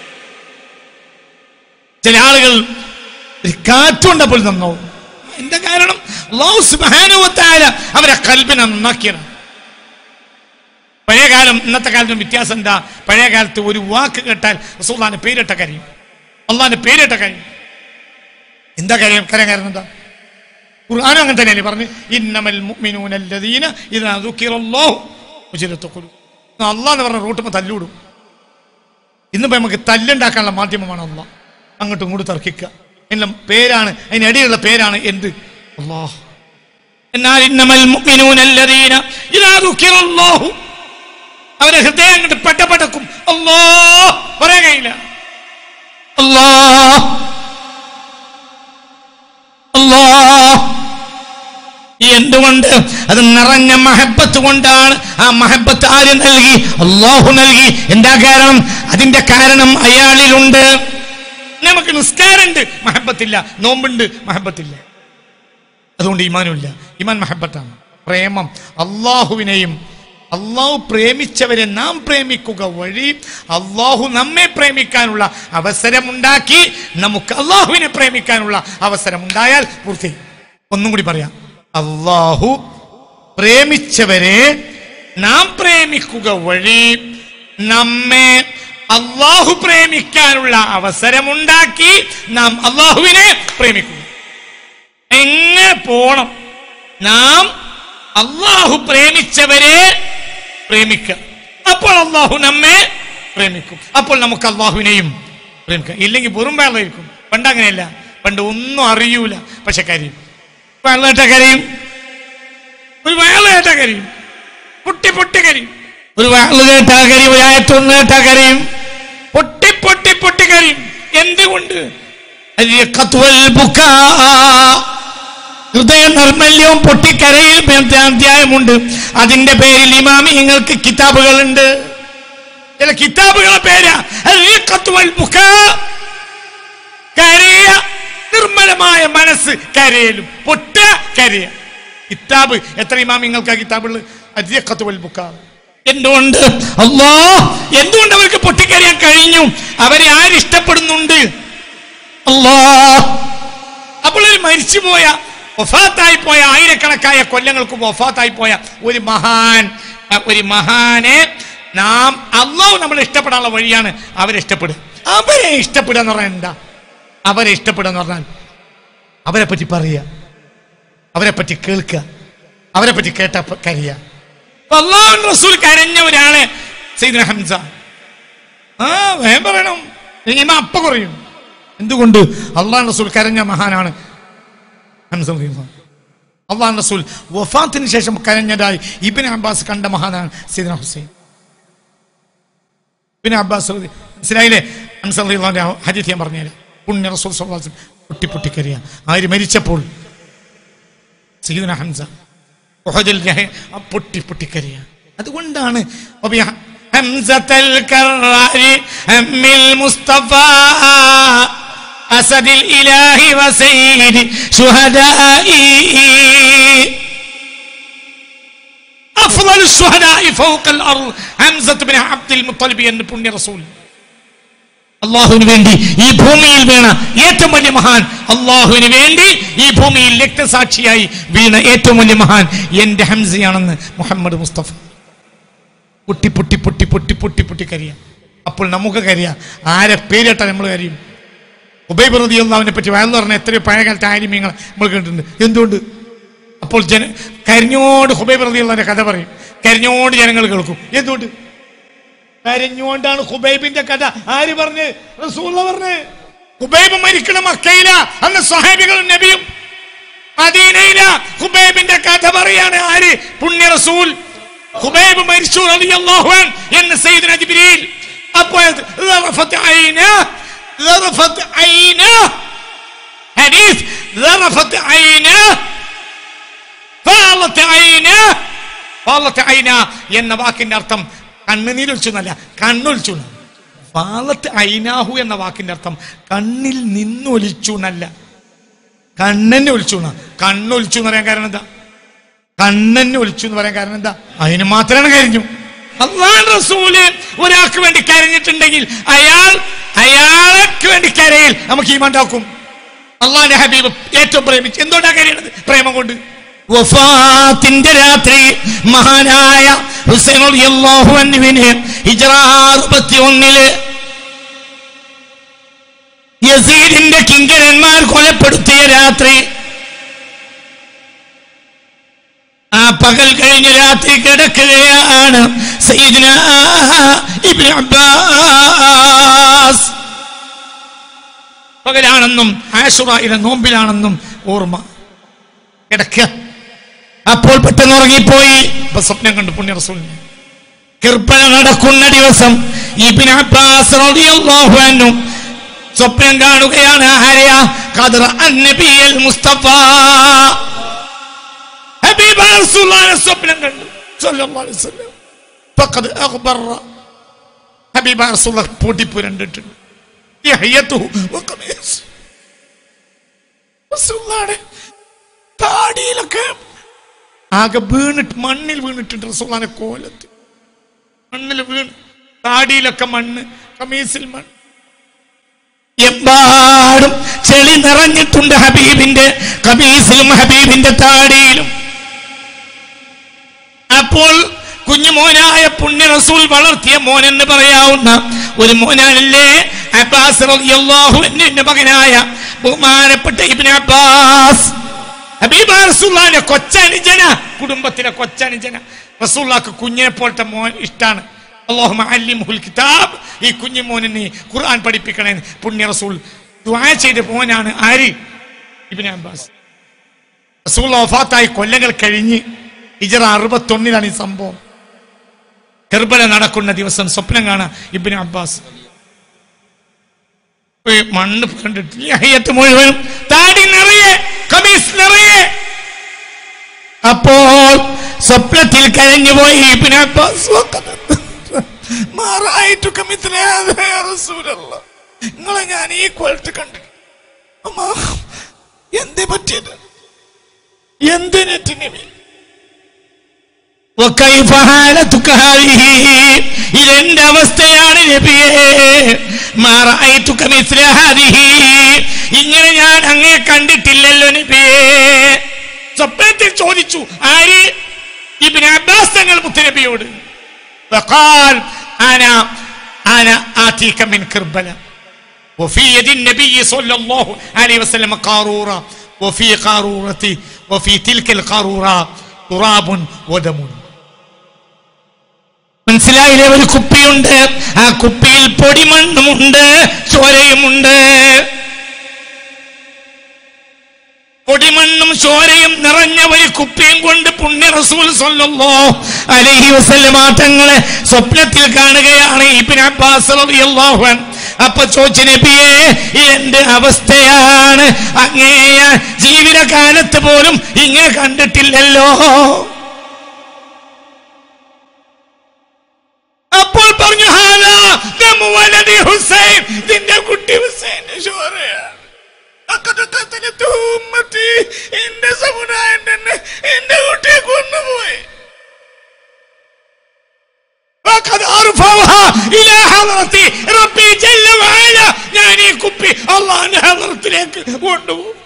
ചില ആളുകൾ ഒരു കാറ്റുണ്ടപ്പോൾ നന്നാവും എന്താ കാരണം അല്ലാഹു സുബ്ഹാനഹു വ തആല അവരെ കൽബിനെ നന്നാക്കിയതാണ് പഴയ കാലം ഇന്നത്തെ കാലത്തും വ്യത്യാസം എന്താ പഴയ കാലത്ത് ഒരു വാക്ക് കേട്ടാൽ റസൂള്ളാന്റെ പേരിട്ട കാര്യം അള്ളാന്റെ പേരിട്ട കാര്യം എന്താ കാര്യം കാര്യം കാരണം എന്താ ഖുർആാനും അങ്ങനെ തന്നെയല്ലേ പറഞ്ഞു ഇന്നമൽ മുഅ്മിനൂന അല്ലദീന ഇദാ ദുക്കിറല്ലാഹു വജിലത്ത് ഖുലൂബ് അള്ളാഹ് എന്ന് പറഞ്ഞ റൂട്ടുമ്പോൾ തല്ലൂടും ഇന്നിപ്പോ നമുക്ക് തല്ലുണ്ടാക്കാനുള്ള മാധ്യമമാണ് അള്ളാഹ് അങ്ങോട്ടും ഇങ്ങോട്ടും തർക്കിക്കുക എല്ലാം പേരാണ് അതിനിടയിലുള്ള പേരാണ് എന്ത് അള്ളാഹ് എന്നാൽ ഇന്നമൽ മുഅ്മിനൂന അല്ലദീന ഇദാ ദുക്കിറല്ലാഹു അവരെ ഹൃദയം അങ്ങോട്ട് പെട്ടപ്പെട്ടക്കും അല്ലോ പറയാൻ കഴിയില്ല അല്ലോ അല്ലോ എന്തുകൊണ്ട് അത് നിറഞ്ഞ മഹബത്ത് കൊണ്ടാണ് ആ മഹബത്ത് ആര് നൽകി അള്ളാഹു നൽകി എന്താ കാരണം അതിന്റെ കാരണം അയാളിലുണ്ട് നമുക്ക് നിസ്കാരമുണ്ട് മഹബത്തില്ല നോമ്പുണ്ട് മഹബത്തില്ല അതുകൊണ്ട് ഈമാനുമില്ല ഈമാൻ മഹബത്താണ് പ്രേമം അള്ളാഹുവിനെയും അള്ളാഹു പ്രേമിച്ചവരെ നാം പ്രേമിക്കുക വഴി അള്ളാഹു നമ്മെ പ്രേമിക്കാനുള്ള അവസരമുണ്ടാക്കി നമുക്ക് അള്ളാഹുവിനെ പ്രേമിക്കാനുള്ള അവസരം ഉണ്ടായാൽ പൂർത്തി ഒന്നും കൂടി പറയാം അള്ളാഹു പ്രേമിച്ചവരെ നാം പ്രേമിക്കുക വഴി നമ്മെ അള്ളാഹു പ്രേമിക്കാനുള്ള അവസരമുണ്ടാക്കി നാം അള്ളാഹുവിനെ പ്രേമിക്കുന്നു എങ്ങനെ പോണം നാം അള്ളാഹു പ്രേമിച്ചവരെ പ്രേമിക്കുക അപ്പോൾ അള്ളാഹു നമ്മെ പ്രേമിക്കും അപ്പോൾ നമുക്ക് അള്ളാഹുവിനെയും പ്രേമിക്കാം ഇല്ലെങ്കിൽ വെറും വെള്ളമായിരിക്കും പണ്ട് അങ്ങനെയല്ല പണ്ട് ഒന്നും അറിയൂല പക്ഷെ കരയും വെള്ളമിട്ട കരയും ഒരു വെള്ളമിട്ട കരയും പൊട്ടി പൊട്ടി കരയും ഒരു വെള്ള കേട്ടാ കരയും ഒരു ആയത്തൊന്ന് കേട്ടാ കരയും പൊട്ടി പൊട്ടി പൊട്ടി കരയും എന്തുകൊണ്ട് അരിയക്കത്തുവൽ ബുക്കാ ഹൃദയ നിർമ്മല്യവും പൊട്ടിക്കരയിൽ പേർത്ത അധ്യായമുണ്ട് അതിന്റെ പേരിൽ ഇമാമിങ്ങൾക്ക് കിതാബുകളുണ്ട് ചില കിതാബുകളെ പേരാ അരീഖത്തുൽ ബുക്കാ. കരയ നിർമ്മലമായ മനസ്സ് കരയലും പൊട്ട കരയ കിതാബ് എത്ര ഇമാമിങ്ങൾക്ക് ആ കിതാബുകൾ അരീഖത്തുൽ ബുക്കാ. എന്തുകൊണ്ട് അല്ലോ എന്തുകൊണ്ട് അവർക്ക് പൊട്ടിക്കരയാൻ കഴിഞ്ഞു അവരെ ആരിഷ്ടപ്പെടുന്നുണ്ട് അല്ലോ അപ്പോൾ ഒരു മരിച്ചുപോയ വഫാത്തായി പോയ ആയിരക്കണക്കായ കൊല്ലങ്ങൾക്ക് വഫാത്തായി പോയ ഒരു മഹാൻ അഹ് ഒരു മഹാനെ നാം അള്ളാഹു നമ്മൾ ഇഷ്ടപ്പെടാനുള്ള വഴിയാണ് അവരെ ഇഷ്ടപ്പെടുക അവരെ ഇഷ്ടപ്പെടുക എന്ന് പറഞ്ഞാൽ എന്താ അവരെ ഇഷ്ടപ്പെടുക എന്ന് പറഞ്ഞാൽ അവരെ പറ്റി പറയുക അവരെ പറ്റി കേൾക്കുക അവരെ പറ്റി കേട്ട കരയുക അപ്പൊ അള്ളാഹു റസൂൽ കരഞ്ഞ ഒരാളെ സൈദന ഹംസ ആ വേഗം പറയണം ഇനിമ അപ്പ കുറയും എന്തുകൊണ്ട് അള്ളാഹ് റസൂൽ കരഞ്ഞ മഹാനാണ് ഹംസ റളിയല്ലാഹു അൻഹു. അള്ളാഹ് റസൂൽ വഫാത്തിന് ശേഷം കരഞ്ഞതായി ഇബിൻ അബ്ബാസ് കണ്ട മഹാനാണ് സീദന ഹുസൈൻ ഇബിൻ അബ്ബാസ് റളി- മനസ്സിലായില്ലേ ഹംസ റളിയല്ലാഹുവിന്റെ ഹദീസ് ഞാൻ പറഞ്ഞുതരാം പുണ്യ റസൂൽ സ്വല്ലല്ലാഹു അലൈഹി വസല്ലം പൊട്ടി പൊട്ടിക്കരിയ ആര് മരിച്ചപ്പോൾ സീദന ഹംസ ഉഹദിൽ രഹ- ആ പൊട്ടി പൊട്ടിക്കരിയ അതുകൊണ്ടാണ് വബി ഹംസത്തൽ കറാരി അമ്മിൽ മുസ്തഫ أسد الإله وسيد شهدائي أفضل الشهداء فوق الأرض حمزة بن عبد المطلب എന്ന് പുണ്യ റസൂൽ അള്ളാഹുവിന് വേണ്ടി ഈ ഭൂമിയിൽ വീണ ഏറ്റവും വലിയ മഹാൻ അള്ളാഹുവിന് വേണ്ടി ഈ ഭൂമിയിൽ രക്തസാക്ഷിയായി വീണ ഏറ്റവും വലിയ മഹാൻ എന്റെ ഹംസയാണെന്ന് മുഹമ്മദ് മുസ്തഫ പൊട്ടി പൊട്ടി പൊട്ടി പൊട്ടി പൊട്ടി പൊട്ടി കരിയാം അപ്പോൾ നമുക്ക് കരിയാം ആരെ പേരിട്ടാ നമ്മൾ കരിയും ഉബൈബ് റതി അള്ളാവിനെ പറ്റി വയന്നു പറഞ്ഞ എത്രയോ പഴയകാലത്തെ ആര്യമ്യങ്ങൾ നമ്മൾ കേട്ടിട്ടുണ്ട് എന്തുകൊണ്ട് അപ്പോൾ ജന കരിഞ്ഞോട് ഹുബൈബ് റതി അള്ളാന്റെ കഥ പറയും കരിഞ്ഞോട് ജനങ്ങൾ കേൾക്കും എന്തുകൊണ്ട് കരഞ്ഞുകൊണ്ടാണ് ഹുബൈബിന്റെ കഥ ആര് പറഞ്ഞ് റസൂള്ള പറഞ്ഞ് ഹുബൈബ് മരിക്കണ മക്കയില അന്ന് സഹാബികളും നബിയും മദീനയില ഹുബൈബിന്റെ കഥ പറയാണ് ആര് പുണ്യ റസൂൽ ഹുബൈബ് മരിച്ചു റളിയല്ലാഹു അൻഹു എന്ന് സയ്യിദുന ജിബ്രീൽ അപ്പോൾ ളറഫത്ത് ഐനാ ളറഫത്ത് ഐനാ ഹദീസ് ളറഫത്ത് ഐനാ ഫാളത്ത് ഐനാ ഫാളത്ത് ഐനാ എന്ന വാക്കിന്റെ അർത്ഥം കണ്ണുനീരൊലിച്ചു എന്നല്ല കണ്ണൊലിച്ചു എന്നാണ്. ഫാളത്ത് ഐനാഹു എന്ന വാക്കിന്റെ അർത്ഥം കണ്ണിൽ നിന്നൊലിച്ചു എന്നല്ല കണ്ണനെ ഒലിച്ചു എന്നാ കണ്ണൊലിച്ചു എന്ന് പറയാൻ കാരണം എന്താ കണ്ണനെ ഒലിച്ചു എന്ന് പറയാൻ കാരണം എന്താ അതിന് മാത്രമാണ് കരഞ്ഞു അള്ളാൻ റസൂല് ഒരാൾക്ക് വേണ്ടി കരഞ്ഞിട്ടുണ്ടെങ്കിൽ അയാൾ അയാൾക്ക് വേണ്ടി കരയിൽ നമുക്ക് ഈ മണ്ടാക്കും അള്ളാന്റെ ഹബീബ് ഏറ്റവും പ്രേമിച്ച് എന്തുകൊണ്ടാ കരയണത് പ്രേമം കൊണ്ട് വഫാത്തിന്റെ രാത്രി മഹാനായ ഹുസൈൻ റളിയല്ലാഹു അൻഹുവിനെ ഹിജ്റ 61 യസീദിന്റെ കിങ്കരന്മാർ കൊലപ്പെടുത്തിയ രാത്രി ആ പകൽ കഴിഞ്ഞ രാത്രി കിടക്കുകയാണ് സയ്യിദ്ന ഇബ്നു അബ്ബാസ് പകലാണെന്നും ആഷുറയിലെ നോമ്പിലാണെന്നും ഓർമ്മ കിടക്കുക അപ്പോൾ പെട്ടെന്ന് ഉറങ്ങിപ്പോയി ഇപ്പൊ സ്വപ്നം കണ്ടു പുണ്യ റസൂലിനെ കൃപണ നടക്കുന്ന ദിവസം ഇബ്നു അബ്ബാസ് റളിയല്ലാഹു അൻഹു സ്വപ്നം കാണുകയാണ് ആരെയാ ഖദർ അന്നബിയൽ മുസ്തഫ ഹബീബ റസൂലുള്ളാഹിനെ സ്വപ്നം കണ്ടു സല്ലല്ലാഹു അലൈഹി വസല്ലം ഫഖദ് അഖബറ ഹബീബ റസൂലുള്ളാഹി പൊട്ടിപ്പുരണ്ടിട്ടുണ്ട് യഹ്യതുഹു വഖമീസ് റസൂലുള്ളാഹിയുടെ താടിയിലൊക്കെ ആകെ വീണിട്ട് മണ്ണിൽ വീണിട്ടുണ്ട് റസൂലുള്ളാഹിന്റെ കോലത്ത് മണ്ണിൽ വീണ് താടിയിലൊക്കെ മണ്ണ് കമീസിൽ മണ്ണ് എമ്പാടും ചെളി നിറഞ്ഞിട്ടുണ്ട് ഹബീബിന്റെ കമീസിലും ഹബീബിന്റെ താടിയിലും അപ്പോൾ കുഞ്ഞു മോനായ പുണ്യ റസൂൽ വളർത്തിയ മോൻ എന്ന് പറയാവുന്ന ഒരു മോനാണല്ലേ അബ്ബാസ് റളിയല്ലാഹു അൻഹുവിന്റെ മകനായ ബഹുമാനപ്പെട്ട ഇബ്നു അബ്ബാസ് ഹബീബാ റസൂലുള്ളാഹിന്റെ കൊച്ചനുജന കുടുംബത്തിലെ കൊച്ചനുജന റസൂലുള്ളാഹിക്ക് കുഞ്ഞിനെ പോലത്തെ മോൻ ഇഷ്ടാണ് അല്ലാഹുമ്മ അല്ലിംഹുൽ കിതാബ് ഈ കുഞ്ഞു മോനിനെ ഖുർആൻ പഠിപ്പിക്കണേ എന്ന് പുണ്യ റസൂൽ ദുആ ചെയ്ത മോനാണ് ആര് ഇബ്നു അബ്ബാസ് റസൂൽ വഫാത്തായി കൊല്ലങ്ങൾ കഴിഞ്ഞ് ഹിജറ അറുപത്തൊന്നിലാണ് ഈ സംഭവം കെർബല നടക്കുന്ന ദിവസം സ്വപ്നം കാണാം ഇബ്നു അബ്ബാസ് ഈ മണ്ണ് കണ്ടിട്ടില്ല ഹയ്യത്ത് മുഴുവനും താടി നിറയെ കമീസ് നിറയെ അപ്പോൾ സ്വപ്നത്തിൽ കഴിഞ്ഞുപോയി ഇബ്നു അബ്ബാസ് മാറായിട്ടു നിങ്ങളെ ഞാൻ ഈ ക്വാളിറ്റി കണ്ടു അമ്മ എന്തേ പറ്റിയത് എന്തിനെറ്റിന് وكيف حالتك هذه ഇതെന്റെ അവസ്ഥയാണ് നബിയേ ما رأيتك مثل هذه ഇങ്ങനെ ഞാൻ അങ്ങേ കണ്ടിട്ടില്ലല്ലോ നബിയേ സ്വപ്നത്തിൽ ചോദിച്ചു ആര് ഇബ്നു അബ്ബാസ് തങ്ങൾ മുത്തനബിയോട് وقال انا انا اتيك من كربلاء وفي يد النبي صلى الله عليه وسلم قارورة وفي قارورتي وفي تلك القارورة تراب ودم മനസ്സിലായില്ലേ ഒരു കുപ്പിയുണ്ട് ആ കുപ്പിയിൽ പൊടിമണ്ണുമുണ്ട് ചോരയുമുണ്ട് പൊടിമണ്ണും ചോരയും നിറഞ്ഞ ഒരു കുപ്പിയും കൊണ്ട് പുണ്യ റസൂൽ സല്ലല്ലാഹു അലൈഹി വസല്ലമ തങ്ങളെ സ്വപ്നത്തിൽ കാണുകയാണ് ഇബ്നു അബ്ബാസ് റളിയല്ലാഹു അൻഹു അപ്പൊ ചോദിച്ച നബിയെ എന്റെ അവസ്ഥയാണ് അങ്ങേ ഞാൻ ജീവിതകാലത്ത് പോലും ഇങ്ങനെ കണ്ടിട്ടില്ലല്ലോ അപ്പോൾ പറഞ്ഞു ഹാലാ ദമു വലദി ഹുസൈൻ നിന്റെ കുട്ടി ഹുസൈന്റെ ചോരയാണ് അക്കത് ഖത്ലത്തു ഉമ്മത്തി. എന്റെ സമുദായം തന്നെ എന്റെ കുട്ടിയെ കൊണ്ടുപോയി وقد أرفعها إلى حضرة ربي جل وعلا ഞാൻ ഈ കുപ്പി അള്ളാന്റെ ഹദറത്തിലേക്ക് കൊണ്ടുപോകും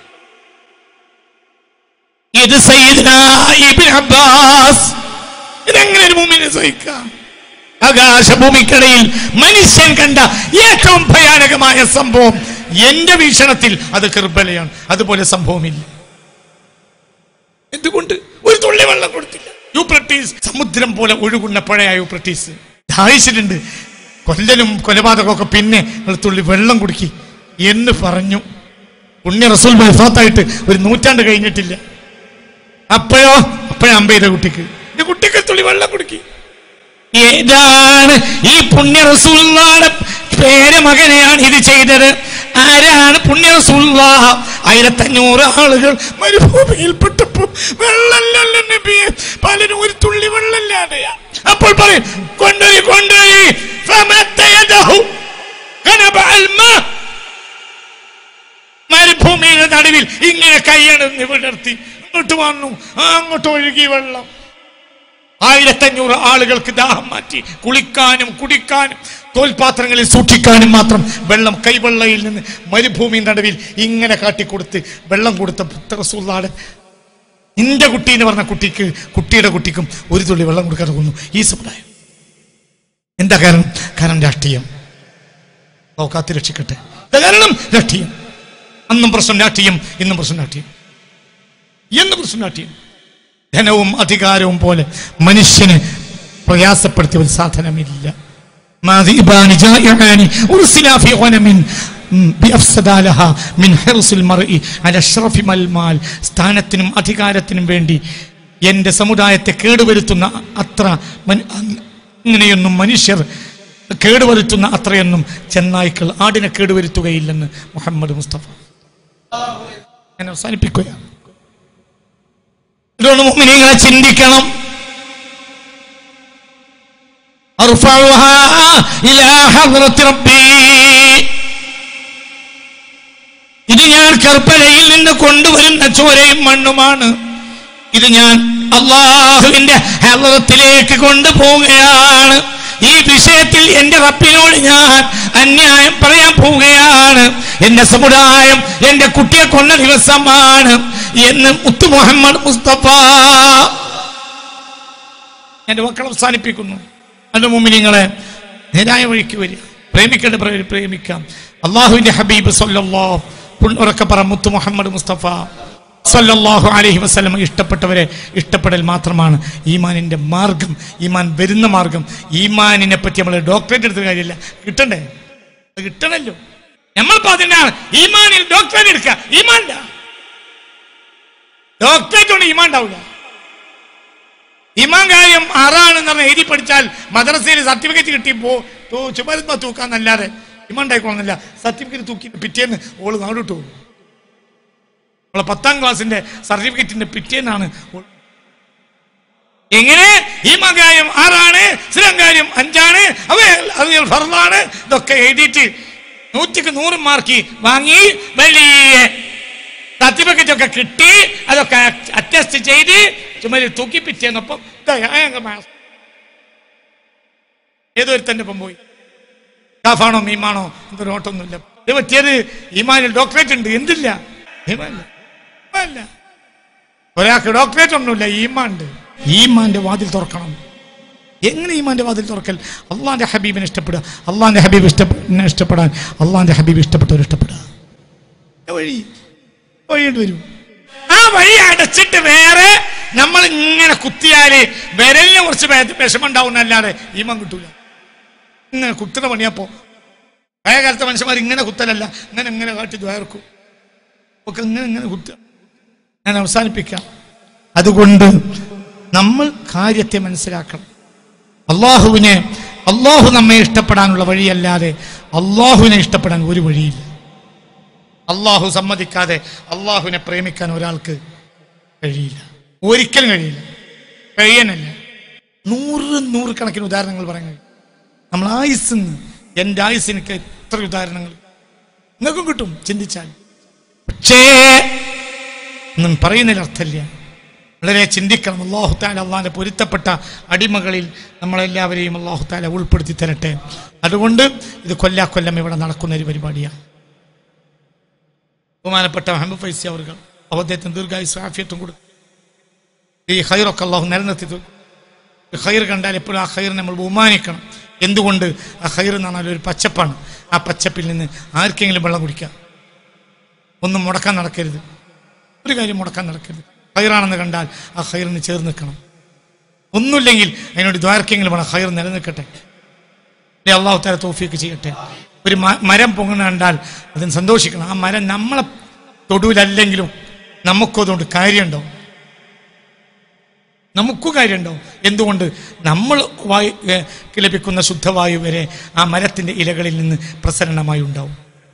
ഇത് സയ്യിദ്ന ഇബ്നു അബ്ബാസ് ഇതെങ്ങനെ ഒരു മുമ്പിനെ സഹിക്കാം ആകാശഭൂമിക്കിടയിൽ മനുഷ്യൻ കണ്ട ഏറ്റവും ഭയാനകമായ സംഭവം എന്റെ വീക്ഷണത്തിൽ അത് കെർബലയാണ് അതുപോലെ സംഭവമില്ല എന്തുകൊണ്ട് ഒരു തുള്ളി വെള്ളം കൊടുത്തില്ല യൂപ്രട്ടീസ് സമുദ്രം പോലെ ഒഴുകുന്ന പുഴയായ യൂപ്രട്ടീസ് ദാഹിച്ചിട്ടുണ്ട് കൊല്ലനും കൊലപാതകമൊക്കെ പിന്നെ ഒരു തുള്ളി വെള്ളം കുടിക്കി എന്ന് പറഞ്ഞു പുണ്യ റസൂൽ വഫാത്തായിട്ട് ഒരു നൂറ്റാണ്ട് കഴിഞ്ഞിട്ടില്ല അപ്പോഴോ അപ്പോഴേ അമ്പ ചെയ്ത കുട്ടിക്ക് ഈ കുട്ടിക്ക് തുള്ളി വെള്ളം കുടിക്കി ഏതാണ് ഈ പുണ്യ റസൂലുള്ളാടെ പേര് മകനെയാണ് ഇത് ചെയ്തത് ആരാണ് പുണ്യ റസൂലുള്ള ആയിരത്തഞ്ഞൂറ് ആളുകൾ മരുഭൂമിയിൽപ്പെട്ടപ്പോ വെള്ളമല്ലല്ലോ നബിയെ പലരും ഒരു തുള്ളി വെള്ളമില്ലാതെയാ അപ്പോൾ പറയും കൊണ്ടുപോയി കൊണ്ടുപോയി ഫമദ്ദ യദഹു കനബ അൽമാ മരുഭൂമിയുടെ നടുവിൽ ഇങ്ങനെ കൈയടന്ന് വിടർത്തി ഇങ്ങോട്ട് വന്നു ആ അങ്ങോട്ട് ഒഴുകി വെള്ളം ആയിരത്തഞ്ഞൂറ് ആളുകൾക്ക് ദാഹം മാറ്റി കുളിക്കാനും കുടിക്കാനും തോൽപാത്രങ്ങളിൽ സൂക്ഷിക്കാനും മാത്രം വെള്ളം കൈവെള്ളയിൽ നിന്ന് മരുഭൂമി നടുവിൽ ഇങ്ങനെ കാട്ടിക്കൊടുത്ത് വെള്ളം കൊടുത്ത പുത്രസുള്ളാട് നിന്റെ കുട്ടി എന്ന് പറഞ്ഞ കുട്ടിക്ക് കുട്ടിയുടെ കുട്ടിക്കും ഒരു തുള്ളി വെള്ളം കൊടുക്കാതെ കൊന്നു ഈ സമുദായം എന്താ കാരണം കാരണം രാഷ്ട്രീയം ഓ കാത്തി രക്ഷിക്കട്ടെ എന്താ കാരണം രാഷ്ട്രീയം അന്നും പ്രശ്നം രാഷ്ട്രീയം ഇന്നും പ്രശ്നം രാഷ്ട്രീയം എന്ന് പ്രശ്നം രാഷ്ട്രീയം ധനവും അധികാരവും പോലെ മനുഷ്യനെ പ്രയാസപ്പെടുത്തിയ ഒരു സാധനമില്ല മാദിബാനി ജായിആനി ഉർസിലാ ഫീ ഗനമിൻ ബിഅഫ്സദാ ലഹാ മിൻ ഹിർസിൽ മർഇ അല അഷ്റഫി മൽ മാൽ സ്ഥാനത്തിനും അധികാരത്തിനും വേണ്ടി എൻ്റെ സമുദായത്തെ കേടുവരുത്തുന്ന അത്ര മൻ- ഇങ്ങനെയൊന്നും മനുഷ്യർ കേടുവരുത്തുന്ന അത്രയൊന്നും ചെന്നായ്ക്കൾ ആടിനെ കേടുവരുത്തുകയില്ലെന്ന് മുഹമ്മദ് മുസ്തഫ ഞാൻ അവസാനിപ്പിക്കുകയാണ് ഇതുകൊണ്ട് മുഅ്മിനീങ്ങളെ ചിന്തിക്കണം അർഫഉഹാ ഇലാ ഹദ്റത്തി റബ്ബി ഇത് ഞാൻ കർപ്പലയിൽ നിന്ന് കൊണ്ടുവരുന്ന ചോരയും മണ്ണുമാണ് ഇത് ഞാൻ അള്ളാഹുവിന്റെ ഹദ്റത്തിലേക്ക് കൊണ്ടുപോവുകയാണ് ഈ വിഷയത്തിൽ എന്റെ റബ്ബിനോട് ഞാൻ അന്യായം പറയാൻ പോവുകയാണ് എന്റെ സമുദായം എന്റെ കുട്ടിയെ കൊന്ന ദിവസമാണ് എന്ന് മുത്തു മുഹമ്മദ് മുസ്തഫ എന്റെ വാക്കൾ അവസാനിപ്പിക്കുന്നു അതിന്റെ മുമ്പിൽ നിങ്ങളെ നേരായ വഴിക്ക് വരിക പ്രേമിക്കേണ്ട പ്രേ- പ്രേമിക്കാം അള്ളാഹുവിന്റെ ഹബീബ് സല്ലല്ലാഹു ഉറക്കെ പറ മുത്തു മുഹമ്മദ് മുസ്തഫ സല്ലല്ലാഹു അലൈഹി വസല്ലം ഇഷ്ടപ്പെട്ടവരെ ഇഷ്ടപ്പെടൽ മാത്രമാണ് ഈമാനിന്റെ മാർഗം ഈമാൻ വരുന്ന മാർഗം ഈമാനിനെ പറ്റി നമ്മൾ ഡോക്ടറേറ്റ് എടുത്ത കാര്യമില്ല കിട്ടണ്ടേ അത് കിട്ടണല്ലോ നമ്മളിപ്പോ അതിനാണ് ഈമാനിൽ ഡോക്ടറേറ്റ് എടുക്കുക ഈമാൻ ഡോക്ടറേറ്റ് കൊണ്ട് ഈമാൻ ഉണ്ടാവില്ല ഇമാൻ കാര്യം ആറാണെന്ന് പറഞ്ഞ് എഴുതി പഠിച്ചാൽ മദ്രസയിൽ സർട്ടിഫിക്കറ്റ് കിട്ടി പോ ചുമരുന്ന തൂക്കാന്നല്ലാതെ ഇമാൻ ഉണ്ടായിക്കോളുന്നില്ല സർട്ടിഫിക്കറ്റ് തൂക്കി പിറ്റേന്ന് ഓള് നാടോട്ട് പോകും അവളെ പത്താം ക്ലാസ്സിന്റെ സർട്ടിഫിക്കറ്റിന്റെ പിറ്റേന്നാണ് ഓൾ എങ്ങനെ ഈ കാര്യം ആറാണ് സ്ഥിരം കാര്യം അഞ്ചാണ് അവ അത് ഫർദാണ് ഇതൊക്കെ എഴുതിയിട്ട് നൂറ്റിക്ക് നൂറ് മാർക്ക് വാങ്ങി വലിയ സർട്ടിഫിക്കറ്റ് ഒക്കെ കിട്ടി അതൊക്കെ അറ്റസ്റ്റ് ചെയ്ത് ചുമരിൽ തൂക്കി പിറ്റേന്നപ്പം ദാ അയാൾക്ക് മാ- ഏതൊരുത്തന്റെ ഒപ്പം പോയി സ്റ്റാഫാണോ മീമാണോ എന്തൊരു ഓട്ടൊന്നുമില്ല ഇത് പറ്റിയത് ഈമാനിൽ ഡോക്ടറേറ്റ് ഉണ്ട് എന്തില്ല ഈമാനില്ല ഈമാനില്ല ഒരാൾക്ക് ഡോക്ടറേറ്റ് ഒന്നുമില്ല ഈമാണ്ട് ഈമാന്റെ വാതിൽ തുറക്കണം എങ്ങനെ ഈമാന്റെ വാതിൽ തുറക്കൽ അള്ളാന്റെ ഹബീബിനെ ഇഷ്ടപ്പെടുക അള്ളാന്റെ ഹബീബ് ഇഷ്ടപ്പെടാൻ ഇഷ്ടപ്പെടാൻ അള്ളാന്റെ ഹബീബ് ഇഷ്ടപ്പെട്ടവർ ഇഷ്ടപ്പെടുക ഏ വഴി വഴിയിട്ട് വരും ആ വഴി അടച്ചിട്ട് വേറെ നമ്മൾ ഇങ്ങനെ കുത്തിയാല് വിരലിനെ കുറച്ച് വേ- വിഷമം ഉണ്ടാവുന്നല്ലാതെ ഈമാൻ കിട്ടൂല ഇങ്ങനെ കുത്തുന്ന പണിയപ്പോ പഴയ കാലത്തെ മനുഷ്യന്മാർ ഇങ്ങനെ കുത്തലല്ല ഇങ്ങനെ ഇങ്ങനെ കാട്ടി ദ്വാർക്കും ഒക്കെ ഇങ്ങനെ ഇങ്ങനെ കുത്തുക ഞാൻ അവസാനിപ്പിക്കാം അതുകൊണ്ട് നമ്മൾ കാര്യത്തെ മനസ്സിലാക്കണം അള്ളാഹുവിനെ അള്ളാഹു നമ്മെ ഇഷ്ടപ്പെടാനുള്ള വഴിയല്ലാതെ അള്ളാഹുവിനെ ഇഷ്ടപ്പെടാൻ ഒരു വഴിയില്ല അള്ളാഹു സമ്മതിക്കാതെ അള്ളാഹുവിനെ പ്രേമിക്കാൻ ഒരാൾക്ക് കഴിയില്ല ഒരിക്കലും കഴിയില്ല കഴിയാനല്ല നൂറ് നൂറ് കണക്കിന് ഉദാഹരണങ്ങൾ പറയുന്നത് നമ്മൾ ആയുസ്ന്ന് എൻ്റെ ആയുസ് എനിക്ക് എത്ര ഉദാഹരണങ്ങൾ നിങ്ങൾക്കും കിട്ടും ചിന്തിച്ചാൽ പക്ഷേ ഒന്നും പറയുന്നതിൽ അർത്ഥമില്ല വളരെ ചിന്തിക്കണം അള്ളാഹു താല അള്ളാഹിന്റെ പൊരുത്തപ്പെട്ട അടിമകളിൽ നമ്മളെല്ലാവരെയും അള്ളാഹു താല ഉൾപ്പെടുത്തി തരട്ടെ അതുകൊണ്ട് ഇത് കൊല്ലാ കൊല്ലം ഇവിടെ നടക്കുന്ന ഒരു പരിപാടിയാണ് ബഹുമാനപ്പെട്ട മുഹമ്മദ് ഫൈസി അവർ അദ്ദേഹത്തിന് ദീർഘായുസ് ആഫിയത്തും കൊടുക്കും ഈ ഹൈറൊക്കെ അള്ളാഹു നിലനിർത്തി തീർക്കും. ഈ ഹൈർ കണ്ടാൽ എപ്പോഴും ആ ഹൈർ നമ്മൾ ബഹുമാനിക്കണം എന്തുകൊണ്ട് ആ ഹൈർ എന്ന് പറഞ്ഞാൽ ഒരു പച്ചപ്പാണ് ആ പച്ചപ്പിൽ നിന്ന് ആർക്കെങ്കിലും വെള്ളം കുടിക്കാം ഒന്നും മുടക്കാൻ നടക്കരുത് ഒരു കാര്യം മുടക്കാൻ നടക്കരുത് ഹൈറാണെന്ന് കണ്ടാൽ ആ ഹൈറിന് ചേർന്ന് നിൽക്കണം ഒന്നുമില്ലെങ്കിൽ അതിനോട് ദ്വാരക്കെങ്കിലും വേണം ഹൈർ നിലനിൽക്കട്ടെ അല്ലെ അള്ളാഹു താല തോഫിയൊക്കെ ചെയ്യട്ടെ ഒരു മ- മരം പൊങ്ങുന്ന കണ്ടാൽ അതിന് സന്തോഷിക്കണം ആ മരം നമ്മളെ തൊടുവിലല്ലെങ്കിലും നമുക്കും അതുകൊണ്ട് കാര്യമുണ്ടോ നമുക്കും കാര്യമുണ്ടോ എന്തുകൊണ്ട് നമ്മൾ വായു ഏ, ലഭിക്കുന്ന ശുദ്ധവായു വരെ ആ മരത്തിന്റെ ഇലകളിൽ നിന്ന് പ്രസരണമായി ഉണ്ടാവും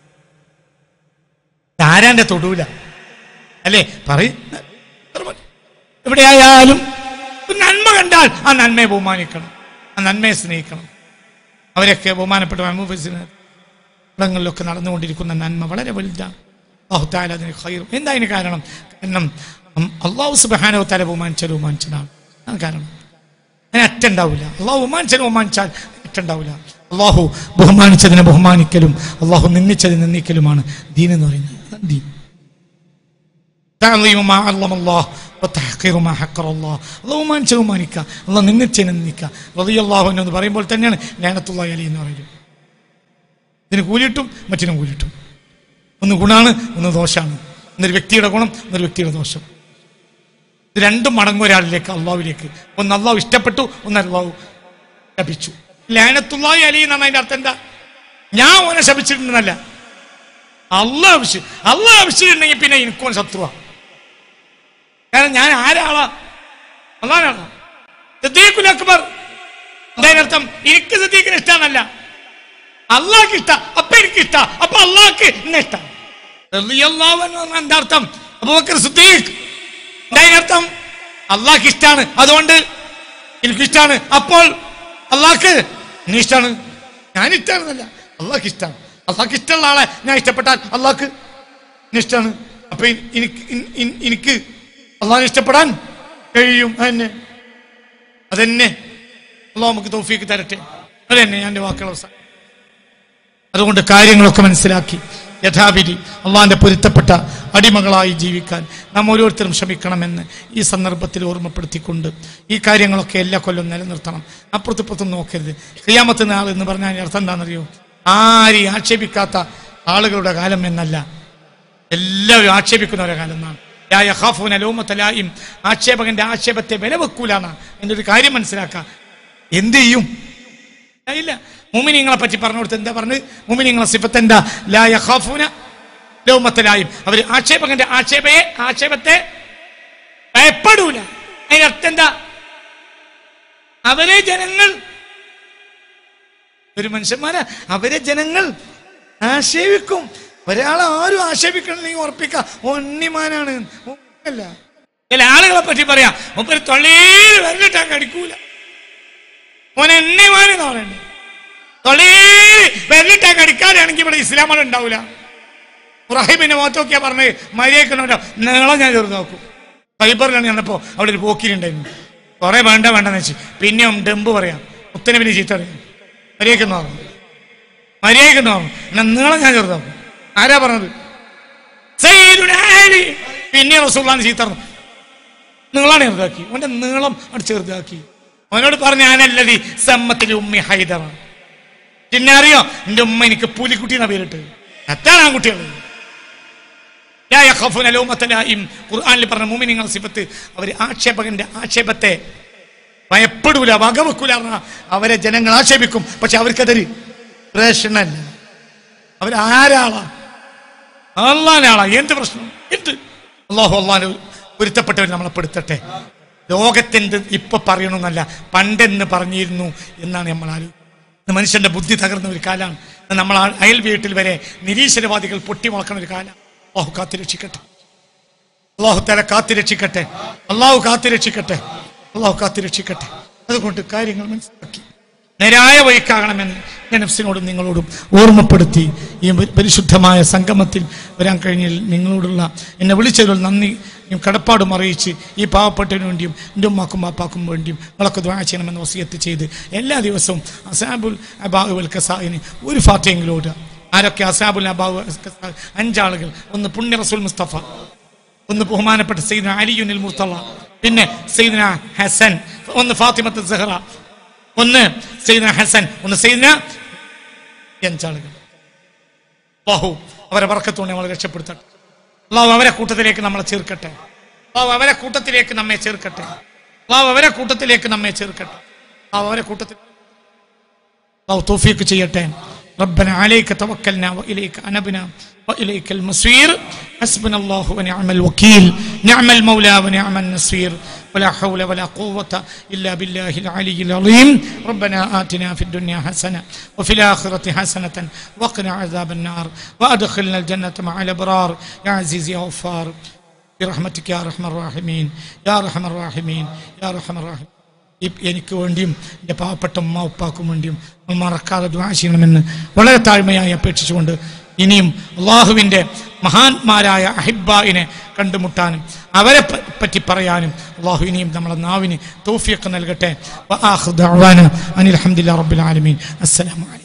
ആരാന്റെ തൊടൂല അല്ലേ പറയ എവിടെയായാലും ഒരു നന്മ കണ്ടാൽ ആ നന്മയെ ബഹുമാനിക്കണം ആ നന്മയെ സ്നേഹിക്കണം അവരൊക്കെ ബഹുമാനപ്പെട്ട മഹബൂബിന് ഇടങ്ങളിലൊക്കെ നടന്നുകൊണ്ടിരിക്കുന്ന നന്മ വളരെ വലുതാണ് അള്ളാഹു താല അതിന് ഹൈറും എന്താ അതിന് കാരണം കാരണം ഉം, അള്ളാഹു സുബാനോ തല ബഹുമാനിച്ചാൽ ബഹുമാനിച്ചതാണ് അതാണ് കാരണം അതിന് അറ്റുണ്ടാവില്ല അള്ളാഹു ബഹുമാനിച്ചാൽ ബഹുമാനിച്ചാൽ അറ്റുണ്ടാവില്ല അള്ളാഹു ബഹുമാനിച്ചതിനെ ബഹുമാനിക്കലും അള്ളാഹു നിന്ദിച്ചതിനെ നിന്ദിക്കലുമാണ് ദീൻ എന്ന് പറയുന്നത് അതാണ് ദീൻ تعظيم ما علم الله وتحقير ما حقر الله അള്ളാഹു ബഹുമാനിച്ചത് ബഹുമാനിക്കുക അള്ളാഹ് നിന്ദിച്ചതിനെ നിന്ദിക്കുക റളിയല്ലാഹു അൻഹു എന്ന് പറയുമ്പോൾ തന്നെയാണ് ലാനത്തുള്ളാഹി അലി എന്ന് പറയുന്നത് ഇതിന് കൂലിയിട്ടും മറ്റിനും കൂലിയിട്ടും ഒന്ന് ഗുണാണ് ഒന്ന് ദോഷമാണ് ഒന്നൊരു വ്യക്തിയുടെ ഗുണം ഒന്നൊരു വ്യക്തിയുടെ ദോഷം ഇത് രണ്ടും മടങ്ങും ഒരാളിലേക്ക് അള്ളാഹുവിലേക്ക് ഒന്ന് അള്ളാഹു ഇഷ്ടപ്പെട്ടു ഒന്ന് അള്ളാഹു ശപിച്ചു ലാനത്തുള്ളാഹി അലി എന്നാണ് അതിന്റെ അർത്ഥം എന്താ ഞാൻ ഓനെ ശപിച്ചിട്ടുണ്ടെന്നല്ല അള്ളാഹ് അഭിഷ് അള്ളാഹ് അഭിഷിച്ചിട്ടുണ്ടെങ്കിൽ പിന്നെ എനിക്കോൻ ശത്രുവാ കാരണം ഞാൻ ആരാളാ അള്ളാഹാണോ സിദ്ദീഖുൽ അക്ബർ എന്തായാലും എനിക്ക് സിദ്ദീഖിന് ഇഷ്ടാന്നല്ല അള്ളാഹ്ക്ക് ഇഷ്ട അപ്പൊ എനിക്ക് ഇഷ്ട അപ്പൊ അള്ളാഹ്ക്ക് എന്നെ ഇഷ്ട റളിയല്ലാഹു അൻഹു എന്ന് എന്താ അർത്ഥം അബൂബക്കർ സിദ്ദീഖ് എന്തായാലും അള്ളാഹ്ക്ക് ഇഷ്ടാണ് അതുകൊണ്ട് എനിക്ക് ഇഷ്ടാണ് അപ്പോൾ അള്ളാഹ്ക്ക് എന്നെ ഇഷ്ടാണ് ഞാൻ ഇഷ്ടാണെന്നല്ല അള്ളാഹ്ക്ക് ഇഷ്ടാണ് അള്ളാഹ്ക്ക് ഇഷ്ടമുള്ള ആളെ ഞാൻ ഇഷ്ടപ്പെട്ടാൽ അള്ളാഹ്ക്ക് എന്നെ ഇഷ്ടാണ് അപ്പൊ ഇ- എനിക്ക് ഇ- ഇ- എനിക്ക് അള്ളാഹിനെ ഇഷ്ടപ്പെടാൻ കഴിയും അതന്നെ അതെന്നെ അള്ളാഹ് നമുക്ക് തോഫിക്ക് തരട്ടെ അതന്നെ ഞാൻ എൻ്റെ വാക്കുകൾ അവസാനം അതുകൊണ്ട് കാര്യങ്ങളൊക്കെ മനസ്സിലാക്കി യഥാവിധി അള്ളാഹിന്റെ പൊരുത്തപ്പെട്ട അടിമകളായി ജീവിക്കാൻ നാം ഓരോരുത്തരും ശ്രമിക്കണമെന്ന് ഈ സന്ദർഭത്തിൽ ഓർമ്മപ്പെടുത്തിക്കൊണ്ട് ഈ കാര്യങ്ങളൊക്കെ എല്ലാ കൊല്ലം നിലനിർത്തണം അപ്പുറത്തിപ്പുറത്തും നോക്കരുത് ക്രിയാമത്ത് നാൾ എന്ന് പറഞ്ഞാൽ അതിന്റെ അർത്ഥം എന്താണെന്നറിയോ ആരെയും ആക്ഷേപിക്കാത്ത ആളുകളുടെ കാലം എന്നല്ല എല്ലാവരും ആക്ഷേപിക്കുന്നവരെ കാലം എന്നാണ് ലാ യഖാഫൂന ലൗമത്ത ലായിം. ആക്ഷേപകന്റെ ആക്ഷേപത്തെ വില വെക്കൂലാണ് എന്നൊരു കാര്യം മനസ്സിലാക്കാം എന്ത് ചെയ്യും ആ, ഇല്ല മുമിനിങ്ങളെ പറ്റി പറഞ്ഞു കൊടുത്ത് എന്താ പറഞ്ഞത് മുമിനിങ്ങളെ സിഫത്ത് എന്താ ലാ യഖാഫൂന ലൗമത്ത ലായിം അവർ ആക്ഷേപകന്റെ ആക്ഷേപയെ ആക്ഷേപത്തെ ഭയപ്പെടൂല അതിന്റെ അർത്ഥം എന്താ അവരെ ജനങ്ങൾ ഒരു മനുഷ്യന്മാരാ അവരെ ജനങ്ങൾ ആക്ഷേപിക്കും ഒരാളെ ആരും ആക്ഷേപിക്കണമെങ്കിൽ ഉറപ്പിക്ക ഒന്നിമാനാണ് അല്ല ചില ആളുകളെ പറ്റി പറയാ മുപ്പര് തൊള്ളയിൽ വരലിട്ടാ കടിക്കൂല ഓൻ എണ്ണിമാനെന്ന് പറയണ്ടേ തൊള്ളയിൽ വരലിട്ടാ കടിക്കാനാണെങ്കിൽ ഇവിടെ ഇസ്ലാം മതം ഉണ്ടാവൂല റഹിബിന്റെ മുഖത്തൊക്കെയാ പറഞ്ഞത് മര്യാദക്കുണ്ടോ നീളം ഞാൻ ചെറുത് നോക്കും ഫൈബറിലാണ് ചെന്നപ്പോ അവിടെ ഒരു പോക്കിലുണ്ടായിരുന്നു കുറെ വേണ്ട വേണ്ടെന്ന് വെച്ച് പിന്നെയും ഡെമ്പ് പറയാം മുത്തനബിന് ചീത്ത അറിയാം മര്യാദക്കെന്ന് പറഞ്ഞു മര്യാദക്കെന്ന് പറഞ്ഞു എന്നാ നീളം ഞാൻ ചെറുത് നോക്കും ആരാ പറഞ്ഞത് സയ്യിദുനാ അലി. പിന്നെ റസൂള്ളാന്ന് ചീത്ത പറഞ്ഞു നീളാണ് ചെറുതാക്കി അവന്റെ നീളം അവിടെ ചെറുതാക്കി അവനോട് പറഞ്ഞ ഞാനല്ലതി സമ്മത്തിൽ ഉമ്മി ഹൈദറ പിന്നെ അറിയോ എന്റെ ഉമ്മ എനിക്ക് പുലിക്കുട്ടി എന്ന പേരിട്ട് എത്താണ് ആൺകുട്ടികൾ ലാ യഖാഫൂന ലൗമത്ത ലായിം. ഖുർആനിൽ പറഞ്ഞ മുഅ്മിനീങ്ങൾ സിഫത്ത് അവർ ആക്ഷേപകന്റെ ആക്ഷേപത്തെ ഭയപ്പെടൂല വകവെക്കൂല പറഞ്ഞാ അവരെ ജനങ്ങൾ ആക്ഷേപിക്കും പക്ഷെ അവർക്കതൊരു പ്രശ്നമല്ല അവരാരാളാ അള്ളാനാളാ എന്ത് പ്രശ്നം എന്ത് അള്ളാഹു അള്ളാഹ് പൊരുത്തപ്പെട്ടവർ നമ്മളെ പെടുത്തട്ടെ ലോകത്തെന്ത് ഇപ്പൊ പറയണമെന്നല്ല പണ്ടെന്ന് പറഞ്ഞിരുന്നു എന്നാണ് നമ്മൾ ആലോചിക്കുന്നത് മനുഷ്യന്റെ ബുദ്ധി തകർന്ന ഒരു കാലമാണ് നമ്മൾ ആ- അയൽ വീട്ടിൽ വരെ നിരീശ്വരവാദികൾ പൊട്ടിമുളക്കുന്ന ഒരു കാലം അള്ളാഹു കാത്തിരക്ഷിക്കട്ടെ അള്ളാഹു തല കാത്തിരക്ഷിക്കട്ടെ അള്ളാഹു കാത്തിരക്ഷിക്കട്ടെ അള്ളാഹു കാത്തിരക്ഷിക്കട്ടെ അതുകൊണ്ട് കാര്യങ്ങൾ മനസ്സിലാക്കി നേരായ വഴിക്കാകണമെന്ന് ഞാൻ നഫ്സിനോടും നിങ്ങളോടും ഓർമ്മപ്പെടുത്തി ഈ പരി- പരിശുദ്ധമായ സംഗമത്തിൽ വരാൻ കഴിഞ്ഞതിൽ നിങ്ങളോടുള്ള എന്നെ വിളിച്ചതിൽ നന്ദി ഞാൻ കടപ്പാടും അറിയിച്ച് ഈ പാവപ്പെട്ടതിനു വേണ്ടിയും എൻ്റെ ഉമ്മാക്കും ബാപ്പാക്കും വേണ്ടിയും നിങ്ങളൊക്കെ ദ്വാ ചെയ്യണമെന്ന് വസിയത്ത് ചെയ്ത് എല്ലാ ദിവസവും അസാബുൽ അബാഹുൽ കസായിന് ഒരു ഫാറ്റയെങ്കിലും ഓടുക ആരൊക്കെ അസാബുൽ അബാഹു കസാ അഞ്ചാളുകൾ ഒന്ന് പുണ്യ റസൂൽ മുസ്തഫ ഒന്ന് ബഹുമാനപ്പെട്ട സൈദന അലിയുനിൽ മുർത്തള പിന്നെ സൈദന ഹസൻ ഒന്ന് ഫാത്തിമത്ത് സഹറ ഒന്ന് സൈദന ഹസൻ ഒന്ന് സൈദന അഞ്ചാളുകൾ ബാഹു അവരെ വർക്കത്തോടെ നമ്മളെ രക്ഷപ്പെടുത്തട്ടെ അള്ളാഹു അവരെ കൂട്ടത്തിലേക്ക് നമ്മളെ ചേർക്കട്ടെ അള്ളാഹു അവരെ കൂട്ടത്തിലേക്ക് നമ്മെ ചേർക്കട്ടെ അള്ളാഹു അവരെ കൂട്ടത്തിലേക്ക് നമ്മെ ചേർക്കട്ടെ അള്ളാഹു അവരെ കൂട്ടത്തിൽ الله توفيق ചെയ്യട്ടെ ربنا عليك توكلنا وإليك أنبنا وإليك المصير حسبنا الله ونعم الوكيل نعم المولى ونعم النصير ولا حول ولا قوة إلا بالله العلي العظيم ربنا آتنا في الدنيا حسنة وفي الآخرة حسنة وقنا عذاب النار وأدخلنا الجنة مع الأبرار يا عزيز يا غفار برحمتك يا أرحم الراحمين يا أرحم الراحمين يا أرحم الراحمين ഈ- എനിക്ക് വേണ്ടിയും എൻ്റെ പാവപ്പെട്ട ഉമ്മ ഉപ്പാക്കും വേണ്ടിയും നമ്മൾ മറക്കാതെ ദ്വാ ചെയ്യണമെന്ന് വളരെ താഴ്മയായി അപേക്ഷിച്ചുകൊണ്ട് ഇനിയും അള്ളാഹുവിൻ്റെ മഹാന്മാരായ അഹിബായിനെ കണ്ടുമുട്ടാനും അവരെ പ- പറ്റി പറയാനും അള്ളാഹു ഇനിയും നമ്മളെ നാവിന് തോഫിയൊക്കെ നൽകട്ടെ വ ആഖിറു ദഅ്വാന അനിൽ ഹംദുലില്ലാഹി റബ്ബിൽ ആലമീൻ അസ്സലാമു അലൈക്കും